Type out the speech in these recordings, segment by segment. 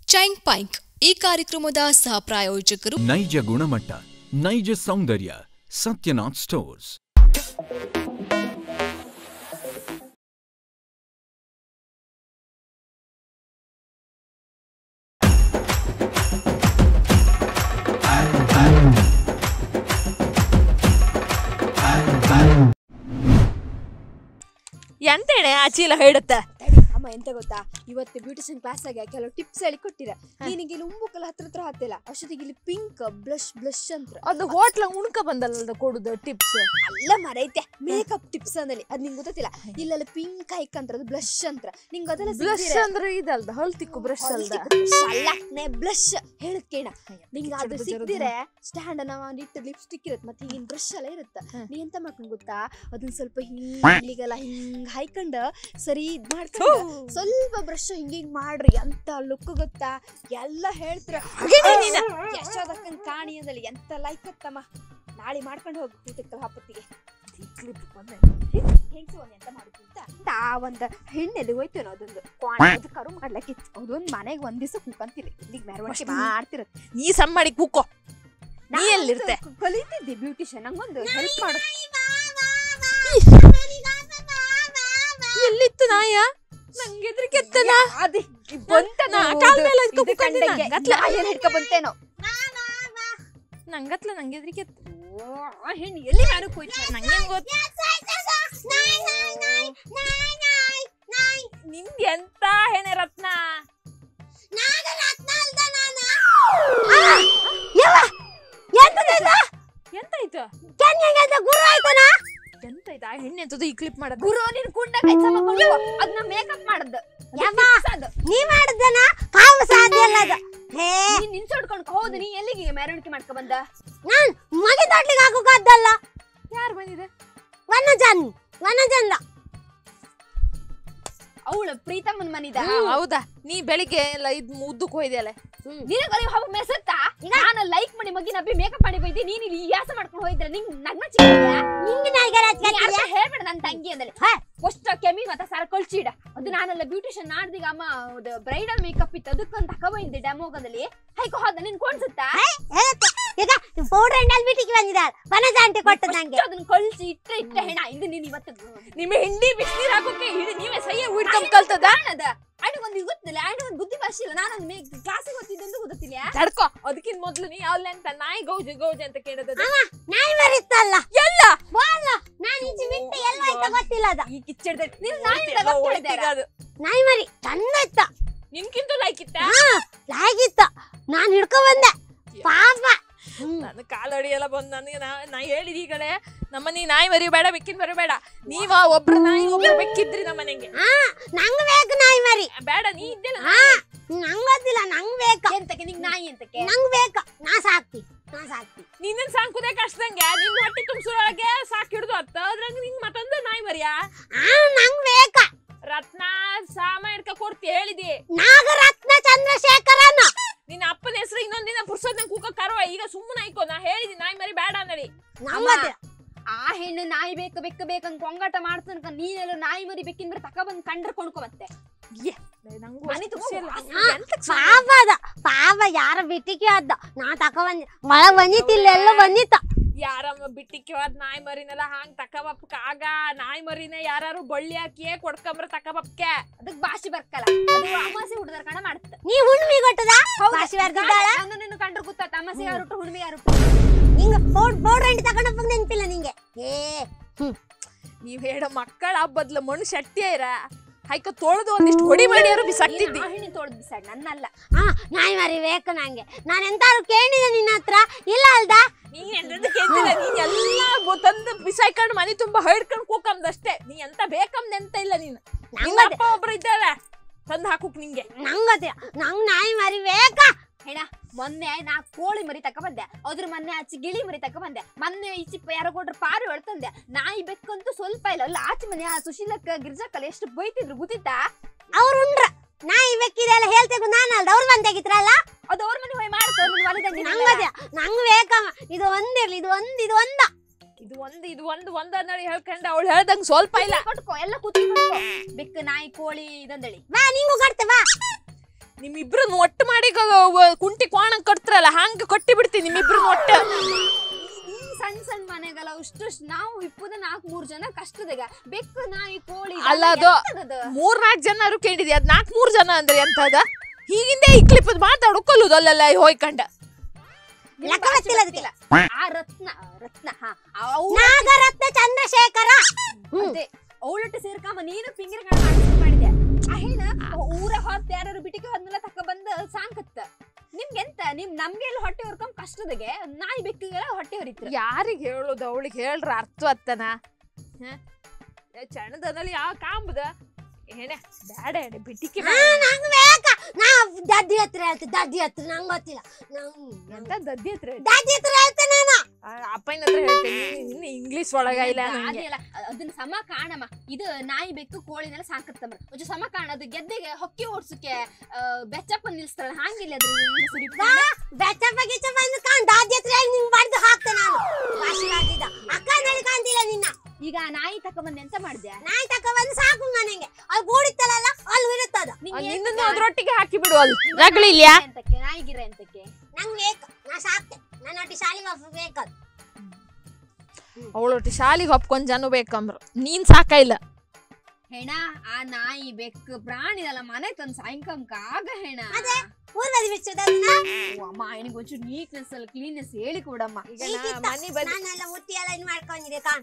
Chain ಪೈಂಕ್ ಈ ಕಾರ್ಯಕ್ರಮದ ಸಹ ಪ್ರಾಯೋಜಕರು ನೈಜ ಗುಣಮಟ್ಟ ನೈಜ ಸೌಂದರ್ಯ ಸತ್ಯನಾಥ್ ಸ್ಟೋರ್ಸ್ ಎಂತೇನೆ ಆ ಚೀಲ ಹೇಳುತ್ತ ತಡಿ, ಅಮ್ಮ ಎಂತ ಗೊತ್ತಾ ಇವತ್ತು ಬ್ಯೂಟಿಷಿಯನ್ ಕ್ಲಾಸಾಗ ಕೆಲವು ಟಿಪ್ಸ್ ಹೇಳಿ ಕೊಟ್ಟಿರ ನಿನಗೆ ಇಲ್ಲಿ ಉಂಬುಕಲ್ಲ ಹತ್ರ ಹತ್ರ ಹತ್ತಿಲ್ಲ ಅಷ್ಟೊತ್ತಿಗೆ ಇಲ್ಲಿ ಪಿಂಕ್ ಬ್ಲಶ್ ಬ್ಲಶ್ ಅಂತ ಅದು ಹೋಟ್ಲ ಉಣ್ಕ ಬಂದಲ್ಲ ಕೊಡುದು ಟಿಪ್ಸ್ ಅಲ್ಲ ಮರೈತೆ ಮೇಕಪ್ ಟಿಪ್ಸ್ ಅಂದಲ್ಲಿ ಅದ್ ನಿಂಗೆ ಗೊತ್ತಿಲ್ಲ ಇಲ್ಲೆಲ್ಲ ಪಿಂಕ್ ಐಕ್ ಅಂತ ಅದು ಬ್ಲಶ್ ಅಂತ ನಿಂಗೆ ಗೊತ್ತಲ್ಲ ಬ್ರಷ್ ಅಂದ್ರೆ ಇದಲ್ದ ಹಲ್ತಿಕ್ಕು ಬ್ರಷ್ ಅಲ್ದ ಅಲ್ಲ ಬ್ಲಶ್ ಹೇಳದ್ ಕೇಳ ನಿಂಗೆ ಅದು ಜರದು ಸಿಕ್ತಿರೆ ಸ್ಟ್ಯಾಂಡ್ ನಾವು ಇಟ್ಟು ಲಿಪ್ಸ್ಟಿಕ್ ಇರತ್ತೆ ಮತ್ತೆ ಈಗಿನ ಬ್ರಷ್ ಎಲ್ಲ ಇರುತ್ತ ಹ್ಮ್. ನೀ ಎಂತ ಮಾಡ್ಕೊಂಡ್ ಗೊತ್ತಾ ಅದನ್ನ ಸ್ವಲ್ಪ ಹಿಂಗ್ ಇಲ್ಲಿಗೆಲ್ಲ ಹಿಂಗ್ ಹಾಯ್ಕೊಂಡ ಸರಿ ಇದ್ ಮಾಡ್ಕೊಂಡ ಸ್ವಲ್ಪ ಬ್ರಷ್ ಹಿಂಗ್ ಹಿಂಗ್ ಮಾಡ್ರಿ ಅಂತ ಲುಕ್ ಗೊತ್ತಾ ಎಲ್ಲ ಹೇಳ್ತಿರ ಯಶೋದಕ್ಕನ್ ಕಾಣಿ ಅಂದಲ್ಲಿ ಎಂತ ಲೈಕ್ ಅತ್ತಮ್ಮ ನಾಳೆ ಮಾಡ್ಕೊಂಡು ಹೋಗು ಊಟಕ್ಕೆ ಹಪ್ಪತ್ತಿಗೆ ಹೆಂಗ್ಸು ಒಂದ್ ಎಂತ ಮಾಡುದು ಅಂತ ಆ ಒಂದ್ ಹೆಣ್ಣೆಲ್ಲಿ ಹೋಯ್ತೇನೋ ಅದೊಂದು ಕ್ವಾಣ ಅದು ಕರು ಮಾಡ್ಲಕ್ಕಿತ್ತು ಅದೊಂದ್ ಮನೆಗೆ ಒಂದ್ ದಿವಸ ಕುಂಕಂತಿಲ್ಲ ಇಲ್ಲಿಗೆ ಮೆರವಣಿಗೆ ಮಾಡ್ತಿರತ್ತೆ ನೀ ಸಮ್ ಮಾಡಿ ಕೂಕೋ ನೀ ಎಲ್ಲಿರ್ತೆ ಕಲಿತಿದ್ದೆ ಬ್ಯೂಟಿಷಿಯನ್ ನಂಗೊಂದು ಹೆಲ್ಪ್ ಮಾಡು ಎಲ್ಲಿತ್ತು ನಾಯ ನಂಗೆ ಹೆದ್ರಿಕೆ ಎತ್ತನ ಅದೇ ಬಂತನ ಕಾಲ್ ಮೇಲೆ ಅದ್ಕ ಕುತ್ಕೊಂಡಿದ್ದೆ ನಂಗ್ ಗತ್ಲ. ಹಿಡ್ಕ ಬಂತೇನೋ ನಂಗತ್ಲ ನಂಗೆ ಹೆದ್ರಿಕೆ ಎತ್ತ ಆ ಹೆಣ್ಣು ಎಲ್ಲಿ ಮಾಡಕ್ ಹೋಯ್ತು ನಂಗೆ ಗೊತ್ತ ನಿಂದ್ ಎಂತ ಹೆಣೆ ರತ್ನ ಎಂತಾಯ್ತು ಎಂತಾಯ್ತು ಆ ಹೆಣ್ಣೆ ಎಂತದು ಈ ಕ್ಲಿಪ್ ಮಾಡದ ಗುರು ನಿನ್ ಕುಂಡ ಕೈಸ ಮಕ್ಕೊಂಡು ಅದನ್ನ ಮೇಕಪ್ ಮಾಡದ್ ಯವ್ವ. ನೀ ಮಾಡಿದ್ದನ ಕಾವು ಸಾಧ್ಯ ಇಲ್ಲ ಅದು ಹೇ ನೀನ್ ನಿನ್ಸೋಡ್ಕೊಂಡ್ ಹೌದು ನೀ ಎಲ್ಲಿಗೆ ಮೆರವಣಿಗೆ ಮಾಡ್ಕೊ ಬಂದ ನಾನ್ ಮಗಿ ತೊಟ್ಲಿಗೆ ಹಾಕೋಕಾದ್ದಲ್ಲ ಯಾರು ಬಂದಿದೆ ವನಜನ್ ವನಜನ್ಲ ಅವಳು ಪ್ರೀತಮ್ಮನ್ ಮನಿದ ಹ್ಮ್, ಹೌದಾ ನೀ ಬೆಳಿಗ್ಗೆ ಎಲ್ಲ ಇದ್ ಉದ್ದಕ್ಕೆ ಹೋಯ್ದೆಲ್ಲ ನಿನಗೆ ಹಬ್ಬ ಮೆಸತ್ತ ನಾನು ಲೈಕ್ ಮಾಡಿ ಮಗಿ ನಬ್ಬಿ ಮೇಕಪ್ ಮಾಡಿ ಬೈದಿ ನೀನ್ ಇಲ್ಲಿ ಯಾಸ ಮಾಡ್ಕೊಂಡು ಹೋಯ್ದ್ರ ನಿಂಗ್ ನಗ್ನ ಚಿಕ್ಕ ನಿಂಗೆ ನಾಯಿಗೆ ಹೇಳ್ಬೇಡ ನನ್ ತಂಗಿ ಅಂದಲ್ಲಿ ಹಾ. ಫಸ್ಟ್ ಕೆಮಿ ಮತ್ತೆ ಸಾರ ಕಳ್ಸಿಡ ಅದು ನಾನೆಲ್ಲ ಬ್ಯೂಟಿಷಿಯನ್ ನಾಡ್ದಿಗ ಅಮ್ಮ ಬ್ರೈಡಲ್ ಮೇಕಪ್ ಇತ್ತು ಅದಕ್ಕಂತ ತಕೊಬಂದಿ ಡೆಮೋಗದಲ್ಲಿ ಹೈಕೋ ಹೋದ ನಿನ್ ಕೊಡ್ಸುತ್ತಾ ಈಗ ಪೌಡರ್ ಎಂಡಲ್ ಬಿಟ್ಟಿಗೆ ಬಂದಿದ್ದಾಳ ವನಜ ಆಂಟಿ ಕೊಟ್ಟು ನಂಗೆ ಅದನ್ನ ಕಳ್ಸಿ ಇಟ್ರೆ ಇಟ್ರೆ ಹೆಣ ಇದು ನೀನ್ ಇವತ್ತು ನಿಮ್ಮ ಹಿಂಡಿ ಬಿಸಿನೀರ್ ಹಾಕೋಕೆ ಹಿಡಿ ನೀವೇ ಸಹ್ಯ ಹಿಡ್ಕೊಂಡ್ ಕಲ್ತದ ಅದ ಅಣ್ಣ ಒಂದ್ ಇದು ಗೊತ್ತಿಲ್ಲ ಅಣ್ಣ ಒಂದ್ ಬುದ್ಧಿ ಭಾಷೆ ಇಲ್ಲ ನಾನು ಕ್ಲಾಸಿಗೆ ಗೊತ್ತಿದ್ದಂತ ಗೊತ್ತಿಲ್ಲ ತಡ್ಕೋ ಅದಕ್ಕಿಂತ ಮೊದ್ಲು ನೀ ಯಾವ್ಲೆ ಅಂತ ನಾಯಿ ಗೌಜಿ ಗೌಜಿ ಅಂತ ಕೇಳದ ನಾಯಿ ಮರಿತ್ತಲ್ಲ ಎಲ್ಲ ಬಾಲ ನಾನು ಈಚೆ ಬಿಟ್ಟು ಎಲ್ಲ ಆಯ್ತಾ ಗೊತ್ತಿಲ್ಲ ಅದ ಈ ಕಿಚ್ಚಡ್ದೆ ನೀನ್ ನಾಯಿ ಅಂತ ಗೊತ್ತಿಲ್ಲ ಅದು ನಾಯಿ ಮರಿ ಚಂದ ಇತ್ತ ನಿನ್ಕಿಂತ ಲೈಕ್ ಇತ್ತ ಹಾ ಲಾಗಿತ್ತ ನಾನ್ ಹಿಡ್ಕೊ ಬಂದೆ ಪಾಪ ಹ್ಮ್ ನನ್ನ ಕಾಲಡಿ ಎಲ್ಲ ಬಂದ್ ನನಗೆ ನಾ ನಾ ಹೇಳಿದ ಈಗಲೇ ನಮ್ಮನಿ ನಾಯಿ ಮರಿ ಬೇಡ ಬೆಕ್ಕಿನ ಮರಿ ಬೇಡ ನೀವ ಒಬ್ರು ನಾಯಿ ಒಬ್ರು ಬೆಕ್ಕಿದ್ರಿ ನಮ್ಮ ಮನೆಗೆ ಹಾ ನಂಗ್ ಬೇಕು ನಾಯಿ ಮರಿ ಬೇಡ ನೀ ಇದ್ದೆಲ್ಲ ಹಾ ನಂಗ್ ಗೊತ್ತಿಲ್ಲ ನಂಗ್ ಬೇಕ ಎಂತಕ್ಕೆ ನಿಂಗ್ ನಾಯಿ ಎಂತಕ್ಕೆ ನಂಗ್ ಬೇಕ ನಾ ಸಾಕ್ತಿ ನಾ ಸಾಕ್ತಿ ನಿನ್ನ ಸಾಕುದೇ ಕಷ್ಟದಂಗೆ ನಿನ್ನ ಹೊಟ್ಟೆ ತುಂಬಿಸೋಳಗೆ ಸಾಕ್ ಹಿಡ್ದು ಅತ್ತ ಅದ್ರಂಗ ನಿಂಗ್ ಮತ್ತೊಂದು ನಾಯಿ ಮರಿಯಾ ಆ ನಂಗ್ ಬೇಕ ರತ್ನ ಸಾಮ ಹಿಡ್ಕ ಕೊಡ್ತಿ ಹೇಳಿದಿ ನಾಗರತ್ನ ಚಂದ್ರಶೇಖರನ ನಿನ್ನ ಅಪ್ಪನ ಹೆಸರು ಇನ್ನೊಂದಿನ ಪುರ್ಸೋದ್ ಕೂಕ ಕರವ ಈಗ ಸುಮ್ಮನೆ ಆಯ್ಕೋ ನಾ ಹೇಳಿದಿ ನಾಯಿ ಮರಿ ಬೇಡ ಅನ್ನಡಿ ನಂಗ್ ಗೊತ್ತಿಲ್ಲ ಆ ಹೆಣ್ಣು ನಾಯಿ ಬೇಕು ಬೆಕ್ಕ ಬೇಕಂತ ಕೊಂಗಾಟ ಮಾಡ್ತನಕ ನೀನೆಲ್ಲ ನಾಯಿ ಮರಿ ಬೆಕ್ಕಿನ ಬರೀ ತಕ ಬಂದ್ ಕಂಡ್ರೆ ಕೊಂಡ್ಕೊ ಮತ್ತೆ ನಂಗೂ ಮನೆ ಅಷ್ಟು ತುಂಬ ಖುಷಿ ಅಲ್ಲ. ಹಾ, ಎಂತಕ್ ಸುಮ್ನೆ? ಪಾಪ ಅದ ಪಾಪ ಯಾರ ಬಿಟ್ಟಿಗೆ ಅದ ನಾ ತಕ ಬಂದಿ ಮಳ ಬಂದಿತ್ತಿಲ್ಲ ಎಲ್ಲ ಬಂದಿತ್ತ ಯಾರಮ್ಮ ಬಿಟ್ಟಿಕ್ಕೆ ಹೋದ್ ನಾಯಿ ಮರಿನೆಲ್ಲ ಹಾಂಗ್ ತಕಬಪ್ಕ ಆಗ ನಾಯಿ ಮರಿನ ಯಾರು ಬಳ್ಳಿ ಹಾಕಿಯೇ ಕೊಡ್ಕೊಂಬ್ರ ತಕಬಪ್ಕೆ ಅದಕ್ ಭಾಷೆ ಬರ್ಕಲ್ಲ ಅದು ಅಮಾಸೆ ಹುಡುಗರ ಕಣ ಮಾಡುತ್ತೆ ನೀ ಹುಣ್ಮಿ ಕೊಟ್ಟದ ಭಾಷೆ ಬರ್ದಿದ್ದಾಳ ನಾನು ನಿನ್ನ ಕಂಡ್ರೆ ಗೊತ್ತಾತ ಅಮಾಸೆ ಯಾರು ಹುಣ್ಣಿಮೆ ಯಾರು ನಿಂಗ ಪೌಡ್ ಪೌಡರ್ ಅಂಟಿ ತಗೊಂಡಪ್ಪ ನೆನ್ಪಿಲ್ಲ ನಿಂಗೆ ಏ ನೀವ್ ಹೇಳ ಮಕ್ಕಳ ಬದ್ಲ ಮಣ್ಣು ಶಕ್ತಿ ಇರ ಹೈಕ ತೊಳೆದು ಒಂದಿಷ್ಟು ಹೊಡಿ ಮಾಡ್ಯಾರು ಬಿಸಾಕ್ತಿದ್ದಿ ಆ ಹೆಣ್ಣಿನ ತೊಳೆದ್ ಬಿಸಾಡ್ ನನ್ನಲ್ಲ ಹಾ ನಾಯಿ ಮರಿ ಬೇಕು ನಂಗೆ ನಾನು ಎಂತಾರು ಕೇಳಿದೆ ನಿನ್ನ ಹತ್ರ ಇಲ್ಲ ಅಲ್ದ ನೀನ್ ಎಂತದ್ದು ಕೇಳ್ತಿಲ್ಲ ನೀನ್ ಎಲ್ಲ ಗೊ- ತಂದು ಬಿಸಾಯ್ಕೊಂಡು ಮನೆ ತುಂಬಾ ಹೈಡ್ಕೊಂಡು ಕೂಕಂದಷ್ಟೇ ನೀ ಎಂತ ಬೇಕಂದ್ ಎಂತ ಇಲ್ಲ ನೀನು ನಿನ್ನ ನಂಗ್ ಅಪ್ಪ ಒಬ್ರು ಇದ್ದಾರ ತಂದು ಹಾಕುಕ್ ನಿಂಗೆ ನಂಗ್ ಗೊತ್ತಿಲ್ಲ ನಂಗ್ ನಾಯಿ ಮರಿ ಬೇಕಾ ಹೆಣ ಮೊನ್ನೆ ನಾ ಕೋಳಿ ಮರಿ ತಕ ಬಂದೆ ಅದ್ರ ಮೊನ್ನೆ ಆಚೆ ಗಿಳಿ ಮರಿ ತಕ ಬಂದೆ ಮೊನ್ನೆ ಈಚೆ ಯಾರೋ ಕೊಟ್ರ ಪಾರು ಹೇಳ್ತಂದೆ ನಾಯಿ ಬೆಕ್ಕಂತೂ ಸ್ವಲ್ಪ ಇಲ್ಲ ಅಲ್ಲ ಆಚೆ ಮನೆ ಆ ಸುಶೀಲಕ್ಕ ಗಿರ್ಜಕ್ಕಲ್ಲ ಎಷ್ಟು ಬೈತಿದ್ರು ಗೊತ್ತಿತ್ತಾ ಅವ್ರು ಉಂಡ್ರ ನಾಯಿ ಬೇಕಿದೆಲ್ಲ ಹೇಳ್ತೇಕು ನಾನು ಅಲ್ದ ಅವ್ರು ಬಂದಾಗಿತ್ರಲ್ಲ ಅದು ಅವ್ರ ಮನೆ ಹೋಗಿ ಮಾಡ್ತಾರೆ ನಂಗ್ ಹೊಲದಲ್ಲಿ ಗೊತ್ತಿಲ್ಲ ನಂಗ್ ಬೇಕಮ್ಮ ಇದು ಒಂದಿರ್ಲಿ ಇದು ಒಂದ್ ಇದು ಒಂದ ಇದು ಒಂದು ಇದು ಒಂದು ಒಂದ್ ಅನ್ನಡಿ ಹೇಳ್ಕೊಂಡ ಅವಳು ಹೇಳ್ದಂಗ್ ಸ್ವಲ್ಪ ಇಲ್ಲ ಕೊಟ್ಕೋ ಎಲ್ಲ ಕೂತ್ಕೊಂಡು ಬೆಕ್ಕ ನಾಯಿ ಕೋಳಿ ಇದಂದಳಿ ಬಾ ನಿಂಗೂ ಕಟ್ತೆ ಬಾ ನಿಮ್ಮಿಬ್ರನ್ನ ಒಟ್ಟು ಮಾಡಿ ಗ- ವ- ಕುಂಟಿ ಕೋಣ ಕಟ್ತ್ರಲ್ಲ ಹಂಗ ಕಟ್ಟಿ ಬಿಡ್ತೀನಿ ನಿಮ್ಮಿಬ್ರನ್ನ ಒಟ್ಟು ಈ ಸಣ್ಣ ಸಣ್ಣ ಮನೆಗೆಲ್ಲ ಅಷ್ಟು ನಾವು ಇಪ್ಪದ ನಾಲ್ಕು ಮೂರ್ ಜನ ಕಷ್ಟದಾಗ ಬೆಕ್ಕು ನಾಯಿ ಕೋಳಿ ಅಲ್ಲ ಅದು ಮೂರ್ ನಾಲ್ಕು ಜನ ಕೇಳಿದ್ಯ ಅದ್ ನಾಲ್ಕ್ ಮೂರ್ ಜನ ಅಂದ್ರೆ ಎಂತದ ಹೀಗಿಂದೆ ಈ ಕ್ಲಿಪ್ ಮಾತಾಡು ಕೊಲ್ಲುದು ಅಲ್ಲೆಲ್ಲ ಹೋಯ್ಕಂಡ ಲೆಕ್ಕ ಗೊತ್ತಿಲ್ಲ ಅದಕ್ಕೆ ಆ ರತ್ನ ರತ್ನ ಹಾ ಅವ್ಳ ನಾಗರತ್ನ ಚಂದ್ರಶೇಖರ ಅದೇ ಅವಳೊಟ್ಟು ಸೇರ್ಕಂಬ ನೀನು ಫಿಂಗರ್ ಕಣ ಮಾಡಿದೆ ಆ ಹೆಣ್ಣ ಊರ ಹೊತ್ತ ಯಾರು ಬಿಟಿಗೆ ಹೋದ್ಮೇಲೆ ತಕ್ಕ ಬಂದು ಸಾಂಕತ್ತ ನಿಮ್ಗೆಂತ ನಿಮ್ ನಮ್ಗೆ ಎಲ್ಲ ಹೊಟ್ಟೆ ಹೊರ್ಕೊಂಡ್ ಕಷ್ಟದಾಗೆ ನಾಯಿ ಬೆಕ್ಕಿಗೆಲ್ಲ ಹೊಟ್ಟೆ ಹೊರಿತ್ರ ಯಾರಿಗ್ ಹೇಳುದು ಅವಳಿಗೆ ಹೇಳ್ರ ಅರ್ಥ ಅತ್ತನ ಚಣದಲ್ಲಿ ಯಾವ ಕಾಂಬುದ ಏನೇ ಬ್ಯಾಡ ಎಡೆ ಬಿಟ್ಟಿಕ್ಕೆ ಹಾ, ನಂಗ್ ಬೇಕ ನಾ ದದ್ದಿ ಹತ್ರ ಹೇಳ್ತೀನಿ ದದ್ದಿ ಹತ್ರ ನಂಗ್ ಗೊತ್ತಿಲ್ಲ ನಂಗ್ ಅಂತ ದದ್ದಿ ಹತ್ರ ಹೇಳ್ತಿ. ದದ್ದಿ ಹತ್ರ ಹೇಳ್ತೇನೆ ನಾನು ಆ, ಅಪ್ಪನ ಹತ್ರ ಹೇಳ್ತೇನೆ ಇನ್ನು ಇಂಗ್ಲಿಷ್ ಒಳಗ ಇಲ್ಲ ನಂಗೆ ಅದಿಲ್ಲ ಅದನ್ನ ಸಮ ಕಾಣಮ್ಮ ಇದು ನಾಯಿ ಬೆಕ್ಕು ಕೋಳಿನೆಲ್ಲ ಸಾಕತ್ತಮ್ಮ ಒಂಚೂರು ಸಮ ಕಾಣ ಅದು ಗೆದ್ದೆಗೆ ಹೊಕ್ಕಿ ಓಡ್ಸಕ್ಕೆ ಬೆಚ್ಚಪ್ಪ ನಿಲ್ಸ್ತಾರಲ್ಲ ಹಂಗಿಲ್ಲ ಅದ್ರ ಸುರಿ ಬೆಚ್ಚಪ್ಪ ಗಿಚ್ಚಪ್ಪ ಅಂದ್ರೆ ಕಾಣ್ ದಾದಿ ಹತ್ರ ಹೇಳಿ ನಿಂಗ್ ಬಡ್ದು ಹಾಕ್ತೆ ನಾನು ವಾಸಿವಾದಿದ್ದ ಅಕ್ಕ ನಡಿ ಕಾಣ್ತಿಲ್ಲ ನಿನ್ನ ಈಗ ನಾಯಿ ತಕೊಂಬಂದು ಎಂತ ಮಾಡಿದೆ ನಾಯಿ ತಕ ಬಂದು ಸಾಕು ಮನೆಗೆ ಅದು ಗೂಡಿತ್ತಲ್ಲ ಅಲ್ಲಿ ಇರುತ್ತದ ನಿನ್ನನ್ನು ಅದ್ರೊಟ್ಟಿಗೆ ಹಾಕಿ ಬಿಡು ಅಲ್ಲಿ ರಗಳಿ ಇಲ್ಯಾ ಅಂತಕ್ಕೆ ನಾಯಿಗಿರ ಅಂತಕ್ಕೆ ನಂಗ್ ಬೇಕು ನಾ ಸಾಕ್ತೆ ನನ್ನ ಒಟ್ಟಿ ಶಾಲೆಗೆ ಹೋಗ್ಬೇಕು ಬೇಕದು ಅವಳೊಟ್ಟಿ ಶಾಲಿಗೆ ಒಪ್ಕೊಂಡ್ ಜನ ಬೇಕಂಬ್ರು ನೀನ್ ಸಾಕ ಇಲ್ಲ ಹೆಣ ಆ ನಾಯಿ ಬೆಕ್ಕು ಪ್ರಾಣಿದಲ್ಲ ಮನೆ ತಂದು ಸಾಯಂಕಾಲಕ್ಕೆ ಆಗ ಹೆಣ ಅದೇ ಊರ್ಬದಿ ಬಿಚ್ಚುದನ್ನ ಓ ಅಮ್ಮ ಅವನಿಗೆ ಒಂಚೂರು ನೀಟ್ನೆಸ್ ಅಲ್ಲ ಕ್ಲೀನ್ನೆಸ್ ಹೇಳಿ ಕೊಡಮ್ಮ ಈಗ ನಾ ಮನೆ ಬಂದು ನಾನೆಲ್ಲ ಮುಟ್ಟಿ ಎಲ್ಲ ಇದು ಮಾಡ್ಕೊಂಡಿದ್ದೆ ಕಾಣ್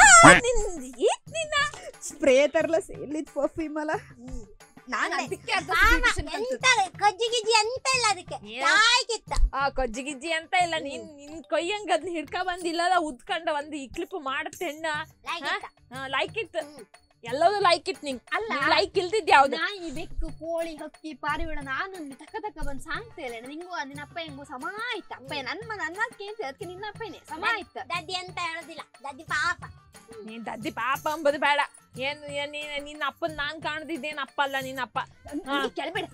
ಸ್ಪ್ರೇ ತರಲ ಸೇಲಿದ್ ಪರ್ಫ್ಯೂಮ್ ಅಲ್ಲ ನಾನು ಅದಕ್ಕೆ ಅರ್ಧ ಮಾಮ, beautician ಕಲ್ತು. ಎಂತ ಕಜ್ಜಿ ಗಿಜ್ಜಿ ಎಂತ ಇಲ್ಲ ಅದಕ್ಕೆ ಏನ್? ತಾಯ್ಕಿತ್ತ ಆ ಕಜ್ಜಿ ಗಿಜ್ಜಿ ಅಂತ ಇಲ್ಲ ನೀನ್ ನಿನ್ ಕೈಯಂಗ ಅದ್ನ ಹಿಡ್ಕ ಬಂದಿಲ್ಲ ಉದ್ಕಂಡ ಒಂದು ಈ ಕ್ಲಿಪ್ ಮಾಡತ್ತೆ ಹೆಣ್ಣ ಲಾಯ್ಕಿತ್ತ ಲೈಕ್ ಇತ್ತು ಹ್ಮ್. ಎಲ್ಲದೂ ಲೈಕ್ ಇತ್ತು ನಿಂಗ್ ಅಲ್ಲ ಲೈಕ್ ಇಲ್ದಿದ್ ಯಾವ್ದು ನಾಯಿ ಬೆಕ್ಕು ಕೋಳಿ ಹಕ್ಕಿ ಪಾರಿವಾಳ ನಾನು ಅಲ್ಲಿ ತಕ್ಕ ತಕ್ಕ ಬಂದು ಸಾಂಗ್ತಾ ಇಲ್ಲ ನಿಂಗೂ ನಿನ್ನ ಅಪ್ಪ ಹೆಂಗು ಸಮ ಆಯ್ತು ಅಪ್ಪ ನನ್ನ ನನ್ನ ಮಾತು ಕೇಳ್ತೆ ಅದಕ್ಕೆ ನಿನ್ನ ಅಪ್ಪನೇ ಸಮ ಆಯ್ತು ದದ್ದಿ ಅಂತ ಹೇಳೋದಿಲ್ಲ ದದ್ದಿ ಪಾಪ ನೀನ್ ದದ್ದಿ ಪಾಪ ಅಂಬದು ಬೇಡ ಏನ್ ಏನ್ ನೀನ್- ನಿನ್ನ ಅಪ್ಪನ್ ನಾನ್ ಕಾಣದಿದ್ದೇನ್ ಅಪ್ಪ ಅಲ್ಲ ನಿನ್ನ ಅಪ್ಪ ಹಾ. ಕೆಳಬೇಡ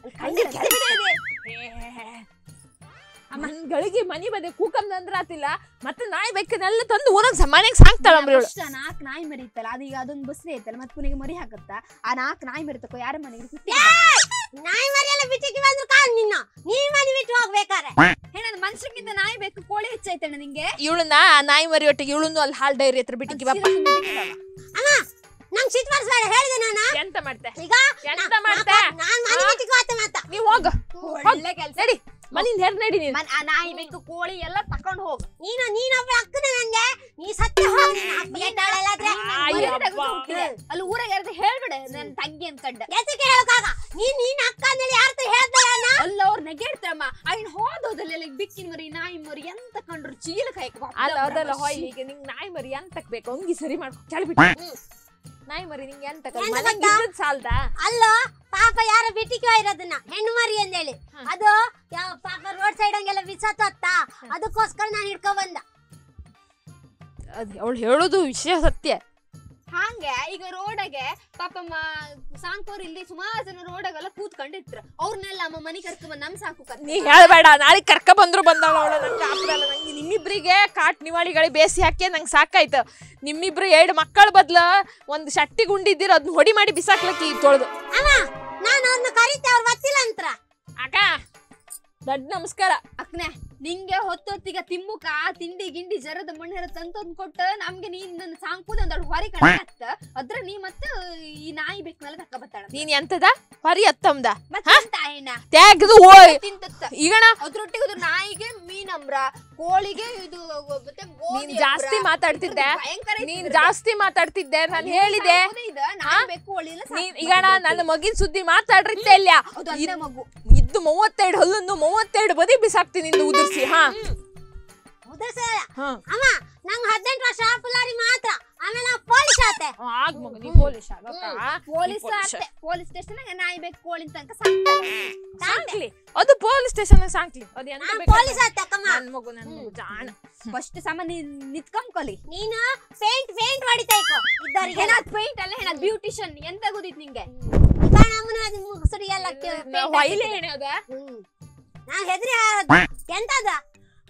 ಗಳಿಗೆ ಮನಿ ಬದೆ ಕೂಕಂದ್ ಅಂದ್ರ ಆತಿಲ್ಲ ಮತ್ತೆ ನಾಯಿ ಬೆಕ್ಕನೆಲ್ಲ ತಂದು ಊರಾಗ ಮನೆಗ್ ಸಾಕ್ತಾಳ ಅಂಬ್ರಿಗಳು ನಾಲ್ಕು ನಾಯಿ ಮರಿ ಇತ್ತಲ್ಲ ಅದೀಗ ಅದೊಂದು ಬಸ್ರಿ ಐತಲ್ಲ ಮತ್ತೆ ಪುನಿಗೆ ಮರಿ ಹಾಕತ್ತ ಆ ನಾಲ್ಕು ನಾಯಿ ಮರಿ ತಕೋ ಯಾರ ಮನೆಗೆ ಕುಟ್ಟಿ ನಾಯಿ ಮರಿ ಎಲ್ಲ ಬಿಟ್ಟಿಗೆ ಬಂದ್ರು ಕಾಣ್ ನಿನ್ನ ನೀನ್ ಮನೆ ಬಿಟ್ಟು ಹೋಗ್ಬೇಕಾರೆ ಹೆಣ್ಣ ಮನುಷ್ಯಕ್ಕಿಂತ ನಾಯಿ ಬೆಕ್ಕು ಕೋಳಿ ಹೆಚ್ಚೈತಣ್ಣ ನಿಂಗೆ ಇವಳನ್ನ ನಾಯಿ ಮರಿ ಒಟ್ಟಿಗೆ ಇವಳನ್ನು ಅಲ್ಲಿ ಹಾಲ್ ಡೈರಿ ಹತ್ರ ಬಿಟ್ಟಿಗೆ ಬಾಪ ಅಮ್ಮ ನಂಗ್ ಸಿಟ್ ಬರ್ಸ್ಬೇಡ ಹೇಳಿದೆ ನಾನು ಎಂತ ಮಾಡ್ತೆ ಈಗ ಎಂತ ಮಾಡ್ತೆ ನಾನ್ ಮನೆ ಬಿಟ್ಟಿಗೆ ಹೋಗ್ತೆ ಮತ್ತ ನೀವ್ ಹೋಗ ಒಳ್ಳೆ ಕೆಲಸ ನಡಿ ಮನಿಂದ ಹೆರ್ ನಡಿ ನೀನ್ ಆ ನಾಯಿ ಬೆಕ್ಕು ಕೋಳಿ ಎಲ್ಲ ತಕೊಂಡ್ ಹೋಗ್ ನೀನು ನೀನೊಬ್ಬ ಅಕ್ಕನ ನಂಗೆ ನೀ ಸತ್ಯ ಹೋಗಿ ನಿನ್ನ ಅಪ್ಪ ಗೆದ್ದಾಳೆಲ್ಲಾದ್ರೆ ಅಯ್ಯ ಮರಿ ತೆಗ್ದು ಅಬ್ಬಾ. ಹೋಗ್ತಿದೆ. ಅಲ್ಲಿ ಊರಾಗ ಯಾರ್ದು ಹೇಳ್ಬಿಡ ನನ್ ತಂಗಿ ಅಂತ ಕಡ್ಡ ಎದಕ್ಕೆ ಹೇಳೋಕಾಗ ನೀನ್ ನೀನ್ ಅಕ್ಕ ಅಂದೇಳಿ ಯಾರ ಹತ್ರ ಹೇಳ್ತಾಳ ಅಲ್ಲ ಅವ್ರ ನೆಗೆಡ್ತಾರಮ್ಮ ಅಯ್ಯನ್ ಹೋದೋದಲ್ಲ ಬಿಕ್ಕಿನ ಮರಿ ನಾಯಿ ಮರಿ ಎಂತ ಕಂಡ್ರು ಚೀಲ ಕಾಯಕ ಅಲ್ಲ ಅದಲ್ಲ ಹೊಯ್ ಈಗ ನಿಂಗ್ ನಾಯಿ ಮರಿ ಎಂತಕ್ ಬೇಕು ಅಂಗಿ ಸರಿ ಮಾಡ್ಕೊ ಚಳಿಬಿಟ್ಟು ನಾಯಿ ಮರಿ ನಿಂಗೆ ಎಂತಕ್ ಎಂತ ಮನೆಗೆ ಗೊತ್ತಾ? ಇದ್ದದ್ ಸಾಲ್ದಾ ಅಲ್ಲೋ ಪಾಪ ಯಾರ ಬಿಟ್ಟಿಗೆ ಇರೋದನ್ನ ಹೆಣ್ಣು ಮರಿ ಅಂದೇಳಿ ಹ. ಅದು ಯಾವ ಪಾಪ ರೋಡ್ ಸೈಡ್ ಹಂಗೆಲ್ಲ ಬಿಸತ್ತ ಅದಕ್ಕೋಸ್ಕರ ನಾನು ಹಿಡ್ಕೊ ಬಂದ ಅದ್ ಅವಳು ಹೇಳೋದು ವಿಷಯ ಸತ್ಯ ಹಂಗೆ ಈಗ ರೋಡಗೆ ಪಾಪ ಸಾಂಕೋರ್ ಇಲ್ಲಿ ಸುಮಾರು ಜನ ರೋಡಗೆಲ್ಲ ಕೂತ್ಕೊಂಡಿತ್ರ ಅವ್ರನ್ನೆಲ್ಲ ಅಮ್ಮ ಮನಿ ಕರ್ಕೊಂಡ್ ನಮ್ ಸಾಕು ಕರ್ಕೊಂಡ್ ನೀ ಹೇಳ್ಬೇಡ ನಾಳೆ ಕರ್ಕ ಬಂದ್ರು ಬಂದವಳ ಅವಳು ನಂಗೆ ಆಪದಲ್ಲ ನಂಗೆ ನಿಮ್ಮಿಬ್ರಿಗೆ ಕಾಟ್ ನಿವಾಳಿಗಳೇ ಬೇಸಿ ಹಾಕಿ ನಂಗೆ ಸಾಕಾಯ್ತು ನಿಮ್ಮಿಬ್ರು ಎರಡು ಮಕ್ಕಳ ಬದ್ಲ ಒಂದು ಶಟ್ಟಿ ಗುಂಡಿದ್ದೀರ ಅದನ್ನ ಹೊಡಿ ಮಾಡಿ ಬಿಸಾಕ್ಲಕ್ಕಿ ತೊಳೆದು ಅಮ್ಮ ನಾನು ಅವ್ರನ್ನ ಕರೀತೆ ಅವ್ರು ಗೊತ್ತಿಲ್ಲ ಅಂತ ಅಕ್ಕ ದೊಡ್ಡ ನಮಸ್ಕಾರ ಅಕ್ನೆ ನಿಂಗೆ ಹೊತ್ತೊತ್ತಿಗ ತಿಮ್ಮುಕ ತಿಂಡಿ ಗಿಂಡಿ ಜರದ ಮಣ್ಣೆರ ತಂತಂದ್ ಕೊಟ್ಟ ನಮ್ಗೆ ನೀನ್ ನನ್ನ ಸಾಂಕುದ ಒಂದೊಡ್ ಹೊರಿ ಕಣತ್ತ ಅದ್ರ ನೀ ಮತ್ತ ಈ ನಾಯಿ ಬೆಕ್ನೆಲ್ಲ ತಕ್ಕ ಬತ್ತಾಳ ನೀನ್ ಎಂತದ ಹೊರಿ ಅತ್ತಮ್ದ ಮತ್ತೆ ಎಂತ ಆಯ್ನ ತ್ಯಾಗದು ಓಯ್ ತಿಂತತ್ತ ಈಗಣ ಅದ್ರೊಟ್ಟಿಗೆ ಅದು ನಾಯಿಗೆ ಮೀನಂಬ್ರ ಕೋಳಿಗೆ ಇದು ಮತ್ತೆ ಗೋಧಿ ನೀನ್ ಜಾಸ್ತಿ ಅಂಬ್ರ. ಮಾತಾಡ್ತಿದ್ದೆ ಇದ್ರದ್ದು ಭಯಂಕರ ಐತಿ ನೀನ್ ಇದ್ರದ್ದು. ಜಾಸ್ತಿ ಮಾತಾಡ್ತಿದ್ದೆ ನಾನು ನೀನ್ ಹೇಳಿದೆ ಸಾಕುದೇ ಇದ, ನಾಯಿ ಬೆಕ್ಕು ಕೋಳಿ ಎಲ್ಲ ನೀನ್ ಸಾಕು. ಈಗಣ ನನ್ನ ಮಗಿನ ಸುದ್ದಿ ಮಾತಾಡ್ರಿತ್ತೆ ಇಲ್ಲ ಅದು ಒಂದೇ ಮಗು ಇದ್ದು ಮೂವತ್ತೆರಡು ಹಲ್ಲನ್ನು ಮೂವತ್ತೆರಡು ಬದಿ ಬಿಸಾಕ್ತೀನಿ ನಿಂದು ಉದುರ್ಸಿ ಹಾ ಉದರ್ಸಲ್ಲ ಹಾ ಅಮ್ಮ ನಂಗ್ ಹದಿನೆಂಟು ವರ್ಷ ಪುಲ್ಲಾರಿ ಮಾತ್ರ ಆಮೇಲೆ ನಾವು ಪೊಲೀಸ್ ಆತೆ ಆಗ್ ಮಗ ನೀ ಪೊಲೀಸ್ ಪೊಲೀಸ್ ಅಷ್ಟೇ ಪೊಲೀಸ್ ಸ್ಟೇಷನ್ ನಾಯಿ ಬೆಕ್ಕು ಕೋಳಿ ತನಕ ಸಾಕ್ತಾರೆ ಸಾಕ್ಲಿ ಅದು ಪೊಲೀಸ್ ಸ್ಟೇಷನ್ ಸಾಕ್ಲಿ ಅದು ಎಂತ ನಾನ್ ಬೇಕಾದ್ರೂ ಪೊಲೀಸ್ ಆತೆ ಅಕ್ಕಮ್ಮ ನನ್ ಮಗು ನನ್ ಮಗು ಜಾಣ ಫಸ್ಟ್ ಸಮ ನಿತ್ಕೊಂಡ್ಕೊಲಿ ನೀನು ಪೇಂಟ್ ಪೇಂಟ್ ಹೊಡಿತೈಕೋ ಇದ್ದವರಿಗೆ ಏನಾದ್ ಪೇಂಟ್ ಅಲ್ಲ ಏನಾದ್ ಬ್ಯೂಟಿಷಿಯನ್ ಎಂತ ಗೊತ್ತಿತ್ ನಿಂಗೆ ನಮ್ಮನ ಅದು ಮುಸುಡಿ ಎಲ್ಲ ಕೆ- paint ಹೊಯ್ಲೆ ಹಾಕಿದ್ರು. ಎಣೆ ಅದ ಹ್ಮ್ ನಾವ್ ಹೆದ್ರಿ ಎಂತದ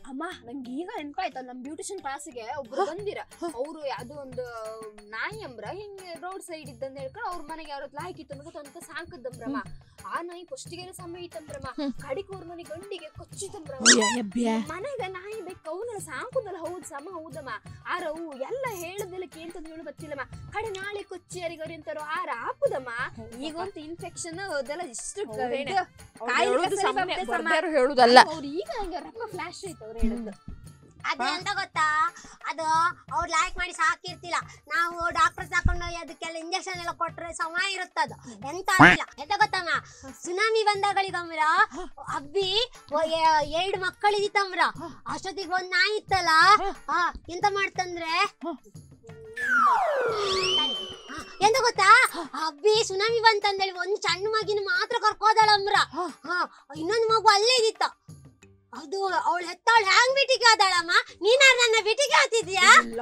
ಅಮ್ಮ ನಂಗೆ ಈಗ ನೆನ್ಪಾಯ್ತಲ್ಲ ನಮ್ ಬ್ಯೂಟಿಷಿಯನ್ ಕ್ಲಾಸಿಗೆ ಒಬ್ರು ಬಂದಿರ ಅವ್ರು ಯಾವ್ದೋ ಒಂದು ನಾಯಿ ಅಂಬ್ರ ಹಿಂಗೆ ರೋಡ್ ಸೈಡ್ ಇದ್ದಂತ ಹೇಳ್ಕೊಂಡು ಅವ್ರ ಮನೆಗೆ ಯಾವ್ದು ಲಾಯ್ಕ್ ಇತ್ತು ಅಂತ ಅಂತ ಸಾಕದಂಬ್ರಮ್ಮ ಆ ನಾಯಿ ಫಸ್ಟಿಗೆ ಸಮಯ ಇತ್ತಂಬ್ರಮ್ಮ ಕಡಿಕ್ ಅವ್ರ ಮನೆ ಗಂಡಿಗೆ ಕೊಚ್ಚಿತಂಬ್ರಮ್ಮ ಮನೆಗ ನಾಯಿ ಬೇಕು ಅವನ ಸಾಕುದಲ್ಲ ಹೌದ್ ಸಮ ಹೌದಮ್ಮ ಆರ ಅವು ಎಲ್ಲ ಹೇಳದೆಲ್ಲ ಕೇಳ್ತದ ಹೇಳು ಬತ್ತಿಲ್ಲಮ್ಮ ಕಡೆ ನಾಳೆ ಕೊಚ್ಚಿ ಅರಿಗರಿ ಅಂತಾರೋ ಆರ ಆಪುದಮ್ಮ ಈಗ ಒಂದು ಇನ್ಫೆಕ್ಷನ್ ಅದೆಲ್ಲ ಇಷ್ಟು ಹೌದೇನೆ. ಇದು ಕಾಯಿಲೆ ಹೇಳುದು ಸರಿ ಸಾಮಾನ್ಯ, ಬರ್ತದೆ ಸಮ. ಬರ್ದ್ಯಾರು ಹೇಳುದಲ್ಲ ಅವ್ರು ಈಗ ಹಂಗ ರಪ್ಪ ಫ್ಲಾಶ್ ಐತೆ ಅವ್ರು ಹೇಳದ್ದು ಅದು ಎಂತ ಗೊತ್ತಾ ಅದು ಅವ್ರು ಲೈಕ್ ಮಾಡಿ ಸಾಕಿರ್ತಿಲ್ಲ ನಾವು ಡಾಕ್ಟರ್ ತಕೊಂಡು ಅದಕ್ಕೆಲ್ಲ ಇಂಜೆಕ್ಷನ್ ಎಲ್ಲ ಕೊಟ್ರೆ ಸಮಯ ಇರುತ್ತದು ಎಂತ ಆಗಿಲ್ಲ ಎಂತ ಗೊತ್ತಮ್ಮ ಸುನಾಮಿ ಬಂದಾಗಳಿಗಮ್ರ ಅಬ್ಬಿ ಒ- ಎ- ಎರಡು ಮಕ್ಕಳಿದಿತ್ತಮ್ರ ಅಷ್ಟೊತ್ತಿಗೆ ಒಂದ್ ನಾಯಿ ಇತ್ತಲ್ಲ ಆ, ಎಂತ ಮಾಡ್ತಂದ್ರೆ ಆ, ಎಂತ ಗೊತ್ತಾ ಅಬ್ಬಿ ಸುನಾಮಿ ಬಂತಂದೇಳಿ ಒಂದ್ ಸಣ್ಣ ಮಗಿನ ಮಾತ್ರ ಕರ್ಕೋದಳಮ್ರ ಹಾ ಇನ್ನೊಂದು ಮಗು ಅಲ್ಲೇ ಇದಿತ್ತ ಅದು ಅವಳು ಹೆತ್ತವಳು ಹ್ಯಾಂಗ್ ಬಿಟಿಗೆ ಆದಳಮ್ಮ ನೀನಾರ ನನ್ನ ಬಿಟಿಗೆ ಆತಿದ್ಯಾ